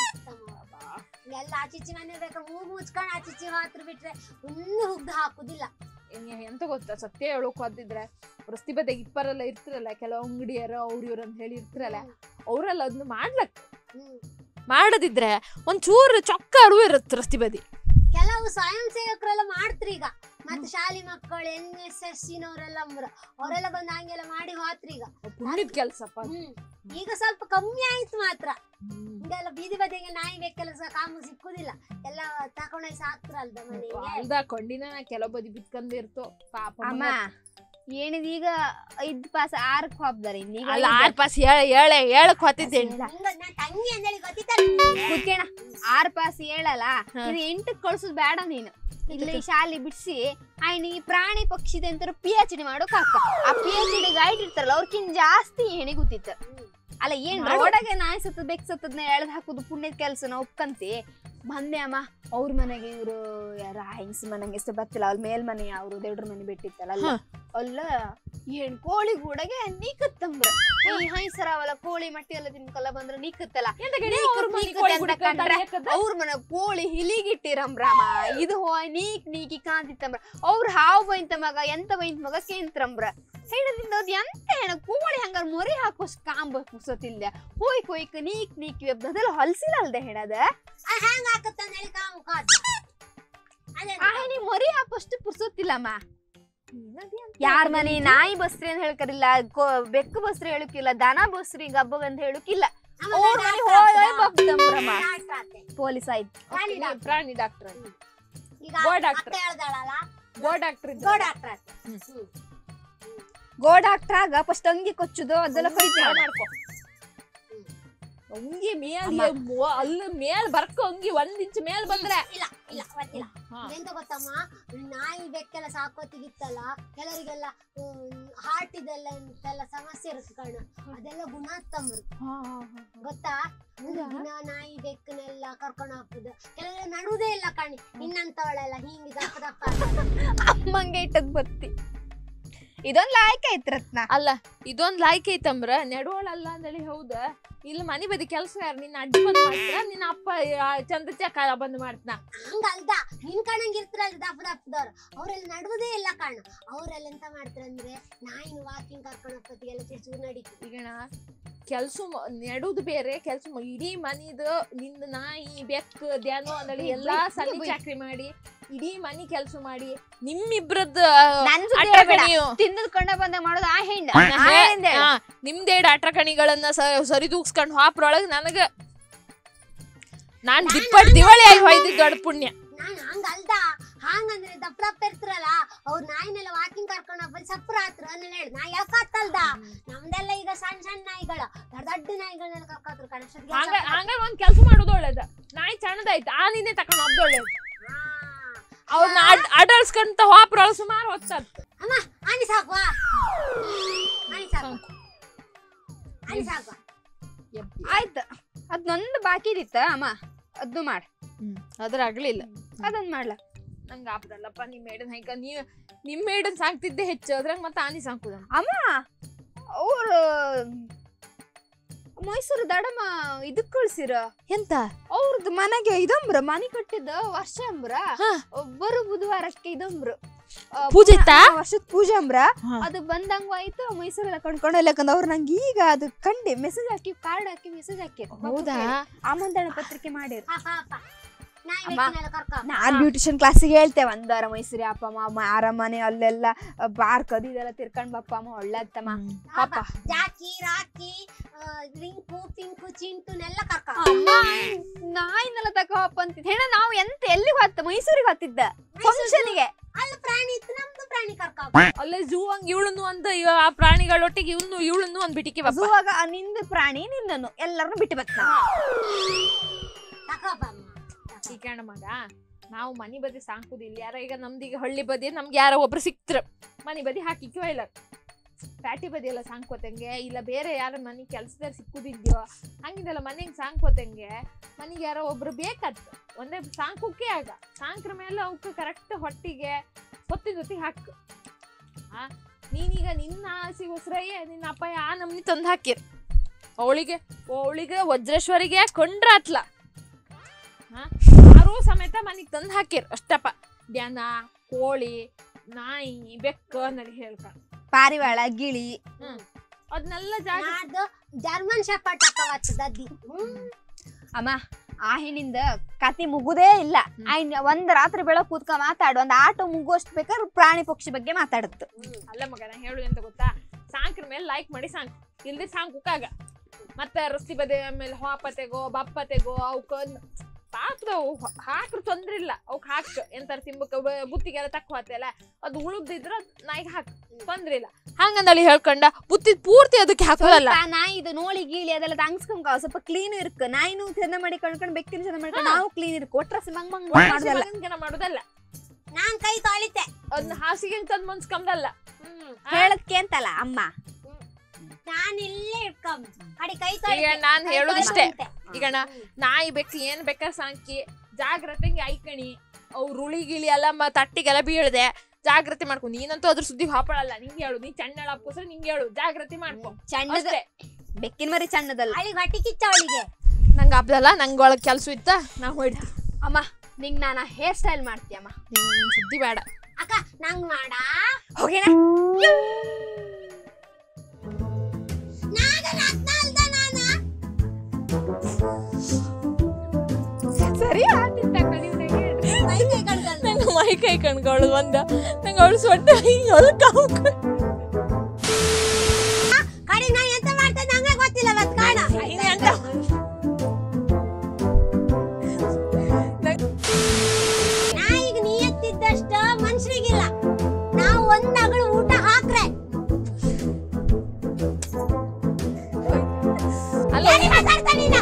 ಎಲ್ಲ ಆಚಿಚ್ಚಿ ಮನೆ ಬೇಕಾ ಮೂಗ್ ಮುಚ್ಕೊಂಡ್ ಆಚಿಚ್ಚಿ ಹಾತ್ರ ಬಿಟ್ರೆ ಒಂದು ಹುಗ್ದು ಹಾಕುದಿಲ್ಲ ಏನ್- ಎಂತ ಗೊತ್ತಾ ಸತ್ಯ ಹೇಳೋಕ್ ಹೋದಿದ್ರೆ ರಸ್ತೆ ಬದಿಗೆ ಇಪ್ಪರೆಲ್ಲ ಇರ್ತಿರಲ್ಲ ಕೆಲವು ಅಂಗಡಿಯರ ಅವ್ರ ಇವ್ರ ಅಂತ ಹೇಳಿ ಇರ್ತಿರಲ್ಲ ಅವ್ರೆಲ್ಲ ಅದನ್ನ ಮಾಡ್ಲಕ್ ಹ್ಮ್ ಮಾಡದಿದ್ರೆ ಒಂಚೂರು ಚೊಕ್ಕ ಅರಿವು ಇರುತ್ತೆ ರಸ್ತೆ ಬದಿ ಕೆಲವು ಸ್ವಯಂ ಸೇವಕರೆಲ್ಲ ಮಾಡ್ತ್ರಿ ಈಗ ಮತ್ತೆ ಶಾಲಿ ಮಕ್ಕಳು ಎನ್ ಎಸ್ ಎಸ್ ನವರೆಲ್ಲ ಅವರೆಲ್ಲ ಬಂದು ಹಂಗೆಲ್ಲ ಮಾಡಿ ಹೋತ್ರಿ ಈಗ ಪುಣ್ಯದ ಕೆಲ್ಸಪ್ಪ ಅದು. ಹ್ಮ್ ಈಗ ಸ್ವಲ್ಪ ಕಮ್ಮಿ ಆಯ್ತು ಮಾತ್ರ ಹಿಂಗೆಲ್ಲ ಬೀದಿ ಬದಿಗೆ ನಾಯಿ ಬೇಕೆಲ್ಲ ಸಹ ಕಾಮು ಸಿಕ್ಕುದಿಲ್ಲ ಎಲ್ಲ ತಕೊಂಡೋಗಿ ಸಾಕ್ತ್ರಲ್ದ ಮನೆಗೆ ಅಲ್ದ ಕೊಂಡಿನ ಕೆಲವು ಬದಿ ಬಿತ್ಕೊಂಡಿರ್ತೋ ಪಾಪ ಅಮ್ಮ ಮಗ. ಏನಿದೀಗ ಐದ್ ಪಾಸ್ ಆರಕ್ ಹೋಗ್ದಾರೆ ಈಗ ಅಲ್ಲ ಆರ್ ಪಾಸ್ ಹೇಳೆ ಹೇಳಕ್ ಹೊತ್ತಿದ್ದೆ ಹಿಂಗ ನಾ ತಂಗಿ ಅಂದೇಳಿ ಗೊತ್ತಿತ್ತ ಕುತ್ಕೇಣ ಆರ್ ಪಾಸ್ ಹೇಳಲ್ಲ ಹಾ. ಇದು ಎಂಟಕ್ ಕಳ್ಸುದ್ ಬೇಡ ನೀನು ಇಲ್ಲಿ ಶಾಲೆ ಬಿಡ್ಸಿ ಆಯ್ನಿ ಪ್ರಾಣಿ ಪಕ್ಷಿದ ಅಂತ ಪಿ ಎಚ್ ಡಿ ಮಾಡೋಕ್ ಹಾಕ ಆ ಪಿ ಎಚ್ ಡಿ ಗೈಡ್ ಇರ್ತಾರಲ್ಲ ಅವ್ರಕಿನ್ ಜಾಸ್ತಿ ಹೆಣಿ ಗೊತ್ತಿತ್ತು ಅಲ್ಲ ಏನ್ ಮಾಡು. ರೋಡಾಗೆ ನಾಯಿ ಸತ್ತದ ಬೆಕ್ ಸತ್ತದ್ನ ಎಳ್ದ್ ಹಾಕುದು ಪುಣ್ಯದ ಕೆಲ್ಸನ ಒಪ್ಕಂತಿ ಬಂದೆ ಅಮ್ಮ ಅವ್ರ ಮನೆಗೆ ಇವ್ರು ಯಾರ ಹೆಂಗ್ಸ್ ಮನೆಗೆ ಎಷ್ಟು ಬರ್ತಿಲ್ಲ ಅವ್ರ ಮೇಲ್ ಮನೆ ಅವ್ರು ದೇವ್ರ ಮನೆ ಬಿಟ್ಟಿತ್ತಲ್ಲ ಅಲ್ಲ ಅಲ್ಲ ಏನ್ ಕೋಳಿ ಗೂಡಗೆ ನೀಕತ್ತಂಬ್ರ ಈ ಹೈಸರ ಅವಲ್ಲ ಕೋಳಿ ಮಟ್ಟಿ ಎಲ್ಲ ತಿನ್ಕಲ್ಲ ಬಂದ್ರ ನೀಕತ್ತಲ್ಲ ಅವ್ರ ಮನೆ ಕೋಳಿ ಗುಡಕ್ಕೆ ಕಂಡ್ರೆ ತಡ್ಯಾಕದ? ಅವ್ರ ಮನೆ ಕೋಳಿ ಹಿಲಿಗಿಟ್ಟಿರಂಬ್ರಮ್ಮ ಇದು ಹೋಯ್ ನೀಕ್ ನೀಕಿ ಕಾಂತಿತ್ತಂಬ್ರ ಅವ್ರ ಹಾವು ಬೈಂತ ಮಗ ಎಂತ ಬೈಂತ ಮಗ ಕೇಂತ್ರಂಬ್ರ ಹೇಳದಿಂದ ಅದ್ ಎಂತ ಹೇಳ ಕೋಳಿ ಹಂಗಾರ ಮೊರಿ ಹಾಕೋಸ್ ಕಾಂಬ ಕುಸತಿಲ್ಲ ಹೋಯ್ ಕೊಯ್ಕ ನೀಕ್ ನೀಕ್ ವೆಬ್ ಅದೆಲ್ಲ ಹೊಲ್ಸಿಲ್ಲ ಅಲ್ದೆ ಹೇಳದ ಹ್ಯಾಂಗ ಹಾಕತ್ತ ಅಂದೇಳಿ ಕಾಮು ಕಾತ ಅದೇ ಆ ನೀ ಮೊರಿ ಹಾಕೋಷ್ಟು ಪುರ್ಸೊತ್ತಿಲ್ಲಮ್ಮ ಯಾರ ಮನೆ ನಾಯಿ ಬಸ್ರಿ ಅಂತ ಹೇಳ್ಕರಿಲ್ಲ ಕೋ- ಬೆಕ್ಕು ಬಸ್ರಿ ಹೇಳಕ್ಕಿಲ್ಲ ದನ ಬಸ್ರಿ ಗಬ್ಬಗ್ ಅಂತ ಹೇಳಕ್ಕಿಲ್ಲ ನಮ್ಮ ಅವ್ರ ಮನೆ ಡಾಕ್ಟ್ರ್ ಹೋಯ್ ಹೋಯ್ ಆಗ್ತದ. ಬಗ್ದಂಬ್ರಮ್ಮ ಡಾಕ್ಟ್ರ್ ಆತೆ. ಪೊಲೀಸ್ ಆಯ್ತು ಪ್ರಾಣಿ ನೀ ಡಾಕ್ಟ್ರ್. ಪ್ರಾಣಿ ಡಾಕ್ಟರ್ ಈಗ ಗೋ ಡಾಕ್ಟ್ರ್. ಅತ್ತೆ ಹೇಳ್ದಾಳಲ್ಲ ಗೋ ಡಾಕ್ಟರ್ ಗೋ ಡಾಕ್ಟ್ರ್ ಆತೆ. ಹ್ಮ್. ಗೋ ಡಾಕ್ಟರ್ ಆಗ ಫಸ್ಟ್ ಅಂಗಿ ಕೊಚ್ಚುದು ಅದೆಲ್ಲ ಹೋಯ್ತು ಮಾಡ್ಕೊ ಅಂಗಿ ಮೇಲ್ ಅಲ್ಲಿ ಮೇಲ್ ಬರ್ಕೊ ಅಂಗಿ ಒಂದ್ ಇಂಚ್ ಮೇಲ್ ಬಂದ್ರೆ ಇಲ್ಲ ಇಲ್ಲ ಗೊತ್ತಿಲ್ಲ ಹಾ. ಎಂತ ಗೊತ್ತಮ್ಮ ನಾಯಿ ಬೆಕ್ಕೆಲ್ಲ ಸಾಕೋತಿಗಿತ್ತಲ್ಲ ಕೆಲವರಿಗೆಲ್ಲ ಹಾರ್ಟ್ ಇದೆಲ್ಲ ಎಂತೆಲ್ಲ ಸಮಸ್ಯೆ ಇರುತ್ತೆ ಕಾರಣ ಅದೆಲ್ಲ ಗುಣಾತ್ತಂಬ್ರು ಗೊತ್ತಾ ದಿನ ನಾಯಿ ಬೆಕ್ಕನೆಲ್ಲ ಕರ್ಕೊಂಡು ಹಾಕುದು ಕೆಲವೆಲ್ಲ ನಡುವುದೇ ಇಲ್ಲ ಕಣಿ ನಿನ್ನಂತವಳೆಲ್ಲ ಹಿಂಗೆ ದಪ್ಪ ದಪ್ಪ ಆಗ್ತಾಳೆ. ಅಮ್ಮಂಗೆ ಇಟ್ಟದ್ ಬತ್ತಿ ಇದೊಂದ್ ಲಾಯ್ಕ ಐತ್ ರತ್ನ ಅಲ್ಲ ಇದೊಂದ್ ಲಾಯ್ಕ್ ಐತಂಬ್ರ ನೆಡುವಳಲ್ಲ ಅಂದೇಳಿ ಹೌದ ಇಲ್ಲಿ ಮನಿ ಬದಿ ಕೆಲಸ ಯಾರು ನಿನ್ನ ಅಡ್ಡಿ ಬಂದ್ ಮಾಡ್ತಾರ ನಿನ್ನ ಅಪ್ಪ ಆ, ಚಂದ ಚಕ ಬಂದ್ ಮಾಡ್ತಾನ ಹಂಗಲ್ದ ನಿನ್ ಕಣಂಗ್ ಇರ್ತಾರಲ್ಲ ದಪ್ಪ ದಪ್ಪದವ್ರು ಅವರೆಲ್ಲ ನಡುವುದೇ ಇಲ್ಲ ಕಾರಣ ಅವರೆಲ್ಲ ಎಂತ ಮಾಡ್ತಾರಂದ್ರೆ ನಾಯಿನ ವಾಕಿಂಗ್ ಕರ್ಕೊಂಡು ಹೋಗ್ತಿಗೆಲ್ಲ ಚೂರು ನಡೀತು ಈಗ ಕೆಲ್ಸ ನೆಡುದು ಬೇರೆ ಕೆಲ್ಸ ಇಡೀ ಮನಿದು ನಿಂದ ನಾಯಿ ಬೆಕ್ಕು ದ್ಯಾನು ಅಂದೇಳಿ ಎಲ್ಲಾ ಸಣ್ಣ ಚಾಕ್ರಿ ಮಾಡಿ ಇಡೀ ಮನಿ ಕೆಲ್ಸ ಮಾಡಿ ನಿಮ್ಮಿಬ್ರದ್ದು ನನ್ ಜೊತೆ ಅಟ್ಟ ಹೇಳ್ಬೇಡ. ಕಣಿಯು. ತಿನ್ನದ್ ಕೊಂಡ ಬಂದ ಮಾಡೋದು ಆ ಹೆಂಡ ನಾ ಆ ಹೇ- ಹೆಂಡ ಹೇಳು. ಹಾ, ನಿಮ್ದೇಡ್ ಆಟಕಣಿಗಳನ್ನ ಸರಿದೂಗ್ಸ್ಕೊಂಡ್ ಹಾಪ್ರೊಳಗ್ ನನಗ ನಾನ್ ದಿಪ್ಪಟ್ ದಿವಾಳಿ ಆಗಿ ಹೋಯ್ದಿದ್ ದೊಡ್ಡ ಪುಣ್ಯ ನಾನು ಹಂಗಲ್ದ ಹಂಗಂದ್ರೆ ದಪ್ಪ ದಪ್ಪ ಇರ್ತಾರಲ್ಲ ಅವ್ರ ನಾಯಿನೆಲ್ಲ ವಾಕಿಂಗ್ ಕರ್ಕೊಂಡು ಹೋಗ್ಬಲ್ಲಿ ಸಪ್ರ ಹತ್ರ ಅನ್ನೆಲ್ಲ ಹೇಳಿ ನಾ ಯಾಕತ್ತಲ್ದ ನಮ್ದೆಲ್ಲ ಈಗ ಸಣ್ಣ ಸಣ್ಣ ನಾಯಿಗಳು ದೊಡ್ಡ ದೊಡ್ಡ ನಾಯಿಗಳನ್ನೆಲ್ಲ ಕರ್ಕೋತ್ರ ಹಂಗ ಕಣಷ್ಟೊತ್ತಿಗೆ ಹಂಗ ಒಂದ್ ಕೆಲ್ಸ ಮಾಡೋದು ಒಳ್ಳೇದ ನಾಯಿ ಚಣದಾಯ್ತು ಆ ನಿನ್ನೆ ತಕೊಂಡ್ ಹಬ್ದ ಒಳ್ಳೇದು ಅವ್ರನ್ನ ಅಡಳ್ಸ್ಕೊಂತ ಹಾಪ್ರೊಳಗ್ ಸುಮಾರು ಹೊತ್ತತ್ ಅಮ್ಮ ಆನಿ ಸಾಕ್ವಾ ಆನಿ ಸಾಕು ಆನಿ ಸಾಕ್ವಾ ಆಯ್ತು ಅದ್ ನಂದು ಬಾಕಿ ಇದಿತ್ತ ಅಮ್ಮ ಅದ್ನು ಮಾಡ್ ಅದ್ರ ಆಗ್ಲಿಲ್ಲ ಅದೊಂದ್ ಮಾಡ್ಲ ನಂಗೆ ಆಪದಲ್ಲಪ್ಪ ನಿಮ್ಮ ಮೇಡನ್ ಹೈಕ ನೀ ನಿಮ್ಮ ಮೇಡನ್ ಸಾಕ್ತಿದ್ದೆ ಹೆಚ್ಚು ಅದ್ರಾಗ ಮತ್ತೆ ಆನಿ ಸಾಕುದ ಅಮ್ಮ ಅವ್ರು ಮೈಸೂರು ದಡಮ್ಮ ಇದಕ್ ಕಳ್ಸಿರ ಎಂತ ಅವ್ರದ್ದು ಮನೆಗೆ ಇದಮ್ರ ಮನೆ ಕಟ್ಟಿದ್ದ ವರ್ಷ ಅಂಬ್ರ ಹಾ. ಬರು ಬುಧವಾರಕ್ಕೆ ಇದಮ್ರ ಆ, ಪೂಜೆ ಇತ್ತಾ? ಆ, ವರ್ಷದ ಪೂಜೆ ಅಂಬ್ರ ಹಾ. ಅದು ಬಂದಂಗ ಆಯ್ತು ಮೈಸೂರೆಲ್ಲ ಕಣ್ಕೊಂಡು ಯಾಕಂದ್ರೆ ಅವ್ರು ನಂಗೆ ಈಗ ಅದು ಕಂಡೆ ಮೆಸೇಜ್ ಹಾಕಿ ಕಾರ್ಡ್ ಹಾಕಿ ಮೆಸೇಜ್ ಹಾಕಿ ಹೌದಾ ಆಮಂತ್ರಣ ಪತ್ರಿಕೆ ಮಾಡಿರ್ ಅಪ್ಪ ಅಪ್ಪ ನಾಯಿ ಅಮ್ಮ. ಬೆಕ್ಕಿನೆಲ್ಲ ಕರ್ಕ ನಾನ್ ಬ್ಯೂಟಿಷಿಯನ್ ಕ್ಲಾಸಿಗೆ ಹೇಳ್ತೇವೆ ಒಂದಾರ ಮೈಸೂರಿ ಅಪ್ಪ ಅಮ್ಮ ಅರಮನೆ ಅಲ್ಲೆಲ್ಲ ಪಾರ್ಕ್ ಅದು ಇದೆಲ್ಲ ತಿರ್ಕೊಂಡ್ ಬಪ್ಪ ಅಮ್ಮ ಒಳ್ಳೆತ್ತಮ್ಮ ಪಾಪ ಜಾಕಿ ರಾಕಿ ಆ, ರಿಂಕು ಪಿಂಕು ಚಿಂಟುನೆಲ್ಲ ಕರ್ಕ ಅಮ್ಮ ನಾಯಿನೆಲ್ಲ ತಗೋಪ್ಪ ಅಂತಿದ್ ಹೇಳ ನಾವು ಎಂತ ಎಲ್ಲಿಗೆ ಹೊತ್ತ ಮೈಸೂರಿಗೆ ಹೊತ್ತಿದ್ದ ಫಂಕ್ಷನ್ಗೆ ಅಲ್ಲಿ ಪ್ರಾಣಿ ಇತ್ತು ನಮ್ದು ಪ್ರಾಣಿ ಕರ್ಕ ಅಲ್ಲೇ ಝೂ ಹಂಗ ಇವಳನ್ನು ಒಂದು ಇವ ಆ ಪ್ರಾಣಿಗಳೊಟ್ಟಿಗೆ ಇವನು ಇವಳನ್ನು ಒಂದ್ ಬಿಟಿಕೆ ಬಾಪ ಝೂವಾಗ ನಿಂದ ಪ್ರಾಣಿ ನಿನ್ನನು ಎಲ್ಲರನ್ನು ಬಿಟ್ಟು ಬತ್ತ ತಗೋಬಮ್ಮ ಈ ಕಾರಣ ಮಗ ನಾವು ಮನಿ ಬದಿ ಸಾಕುದಿಲ್ಲ ಯಾರ ಈಗ ನಮ್ದೀಗ ಹಳ್ಳಿ ಬದಿ ನಮ್ಗೆ ಯಾರೋ ಒಬ್ರು ಸಿಕ್ತ್ರ ಮನಿ ಬದಿ ಹಾಕಿಕ್ಯೋ ಇಲ್ಲ ಪ್ಯಾಟಿ ಬದಿ ಎಲ್ಲ ಸಾಂಕೋತಂಗೆ ಇಲ್ಲ ಬೇರೆ ಯಾರ ಮನಿ ಕೆಲ್ಸದಲ್ಲಿ ಸಿಕ್ಕುದಿದ್ಯೋ ಹಂಗಿದೆಲ್ಲ ಮನೆಗೆ ಸಾಂಕೋತಂಗೆ ಮನಿಗೆ ಯಾರೋ ಒಬ್ರು ಬೇಕತ್ ಒಂದೇ ಸಾಂಕುಕ್ಕೆ ಆಗ ಸಾಂಕ್ರ ಮೇಲೆ ಅವಕ್ಕೆ ಕರೆಕ್ಟ್ ಹೊಟ್ಟಿಗೆ ಹೊತ್ತಿ ಜೊತೆ ಹಾಕು ಆ ನೀನೀಗ ನಿನ್ನ ಆಸೆಗೋಸ್ಕರಯೇ ನಿನ್ನ ಅಪ್ಪ ಆ ನಮ್ನಿ ತಂದು ಹಾಕಿರ್ ಅವಳಿಗೆ ಅವಳಿಗೆ ವಜ್ರೇಶ್ವರಿಗೆ ಕೊಂಡ್ರಾತ್ಲ ಹಾ ಯಾರೂ ಸಮೇತ ಮನಿಗ್ ತಂದು ಹಾಕಿರ್ ಅಷ್ಟಪ್ಪ ದ್ಯಾನ ಕೋಳಿ ನಾಯಿ ಬೆಕ್ಕು ಅನ್ನೋದು ಹೇಳ್ಕೊಂಡು ಪಾರಿವಾಳ ಗಿಳಿ ಅದನ್ನೆಲ್ಲ ಜಾಗ ನಾಡ್ದು ಜರ್ಮನ್ ಶೆಪರ್ಡ್ ತಕೋವತ್ತು ದದ್ದಿ ಅಮ್ಮ ಆ ಹೆಣ್ಣಿಂದ ಕತೆ ಮುಗುದೇ ಇಲ್ಲ ಆಯ್ನ್ ಒಂದ್ ರಾತ್ರಿ ಬೆಳಗ್ ಕೂತ್ಕ ಮಾತಾಡು ಒಂದ್ ಆಟೋ ಮುಗುವಷ್ಟು ಬೇಕಾದ್ರೆ ಪ್ರಾಣಿ ಪಕ್ಷಿ ಬಗ್ಗೆ ಮಾತಾಡುತ್ತೆ ಅಲ್ಲ ಮಗ ನಾ ಹೇಳುದು ಎಂತ ಗೊತ್ತಾ ಸಾಂಕ್ರ ಮೇಲೆ ಲೈಕ್ ಮಾಡಿ ಸಾಂಕ್ ಇಲ್ದೆ ಸಾಂಕುಕಾಗ ಮತ್ತೆ ರಸ್ತಿ ಬದಿ ಆಮೇಲೆ ಹಾಪತೆಗೋ ಬಪ್ಪತೆಗೋ ಅವಕ್ಕ ಪಾಕ್ದ ಹಾಕ್ರ ತೊಂದ್ರೆ ಇಲ್ಲ ಅವಕ್ ಹಾಕ್ ಎಂತಾರ ತಿಂಬಕ ಬ- ಬುತ್ತಿಗೆಲ್ಲ ತಕ್ಕ ಹೋತಲ್ಲ ಅದು ಉಳಿದಿದ್ರ ನಾಯಿಗೆ ಹಾಕ್ ತೊಂದ್ರೆ ಇಲ್ಲ ಹಂಗಂದಳಿ ಹೇಳ್ಕೊಂಡ ಬುತ್ತಿ ಪೂರ್ತಿ ಅದಕ್ಕೆ ಹಾಕೋದಲ್ಲ ಸ್ವಲ್ಪ ನಾಯಿ ಇದು ನೋಳಿ ಗೀಳಿ ಅದೆಲ್ಲ ತಂಗ್ಸ್ಕೊಂಡ್ ಸ್ವಲ್ಪ ಕ್ಲೀನ್ ಇರ್ಕ ನಾಯಿನೂ ಚಂದ ಮಾಡಿ ಕಣ್ಕೊಂಡ್ ಬೆಕ್ಕಿನ ಚಂದ ಮಾಡ್ಕೊಂಡು ನಾವು ಕ್ಲೀನ್ ಇರ್ಕ ಒಟ್ರಸಿ ಮಂಗ್ ಮಂಗ್ ಮಾಡುದಲ್ಲ ಮಗನ್ಗೆನ ಮಾಡುದಲ್ಲ ನಾನ್ ಕೈ ತೊಳಿತೆ ಅದನ್ನ ಹಾಸಿಗೆ ತಂದ್ ಮನ್ಸ್ಕಂದಲ್ಲ ಹೇಳದ್ಕೆ ಅಂತಲ್ಲ ಅಮ್ಮ ನಾನ್ ಇಲ್ಲೇ ಇಟ್ಕೊಂಬ ಅಡಿ ಕೈ ಈಗ ತೊಳಿತೆ ನಾನ್ ಕೈ ಹೇಳೋದಿಷ್ಟೇ ತೊಳ್ಕೊಂತೆ. ಈಗ ನಾ- ನಾಯಿ ಬೇಕು ಏನ್ ಬೇಕಾ ಸಾಂಕಿ ಜಾಗ್ರತೆಗೆ ಐಕಣಿ ಅವ್ರು ಉಳಿ ಗಿಳಿ ಎಲ್ಲ ಮ- ತಟ್ಟಿಗೆಲ್ಲ ಬೀಳ್ದೆ ಜಾಗ್ರತೆ ಮಾಡ್ಕೊ ನೀನಂತೂ ಅದ್ರ ಸುದ್ದಿ ಹಾಪಳಲ್ಲ ನಿಂಗೆ ಹೇಳು ನೀ ಚಂಡಳ ಅಪ್ಪಸ್ರೆ ನಿಂಗೆ ಹೇಳು ಜಾಗ್ರತೆ ಮಾಡ್ಕೊ ಚಣ್ಣದ ಅಷ್ಟೇ ಬೆಕ್ಕಿನ ಮರಿ ಚಣ್ಣದಲ್ಲ ಅಳಿಗ್ ಹೊಟ್ಟಿ ಕಿಚ್ಚ ಅವಳಿಗೆ ನಂಗೆ ಹಬ್ದಲ್ಲ ನಂಗೆ ಒಳಗೆ ಕೆಲಸ ಇತ್ತ ನಾ ಹೊಯ್ತೀನಿ ಅಮ್ಮ ನಿಂಗ್ ನಾನ ಹೇರ್ ಸ್ಟೈಲ್ ಮಾಡ್ತೀಯಮ್ಮ ನಿನ್ ಸುದ್ದಿ ಬೇಡ ಅಕ್ಕ ನಂಗ್ ಮಾಡ ಹೋಗೇನ ನಾನು ರತ್ನ ಅಲ್ದ ನಾನು ಸರಿ ಕೈ ಕೈ ಕಡ್ಗಲ್ದ. ನಂಗೆ ಮೈ ಕೈ ಕಣ್ಗಳು ಒಂದ ನಂಗೆ ಅವಳು ಸೊಟ್ಟ ಹೊಲ್ಕ ಕಡೆ ನಾ ಎಂತ ಮಾಡ್ತೇನೆ ನಂಗೆ ಗೊತ್ತಿಲ್ಲ ಮತ್ ಕಾಣ ಎಂತ ನಾಯಿಗ್ ನಿಯತ್ತಿದ್ದಷ್ಟ ಮನುಷ್ಯರಿಗಿಲ್ಲ ನಾವು ಒಂದ್ ಅಗಳು ಊಟ ಹಾಕ್ರೆ ಅಲ್ಲ ಏನ್ ಮಾತಾಡ್ತಾ ನೀನು?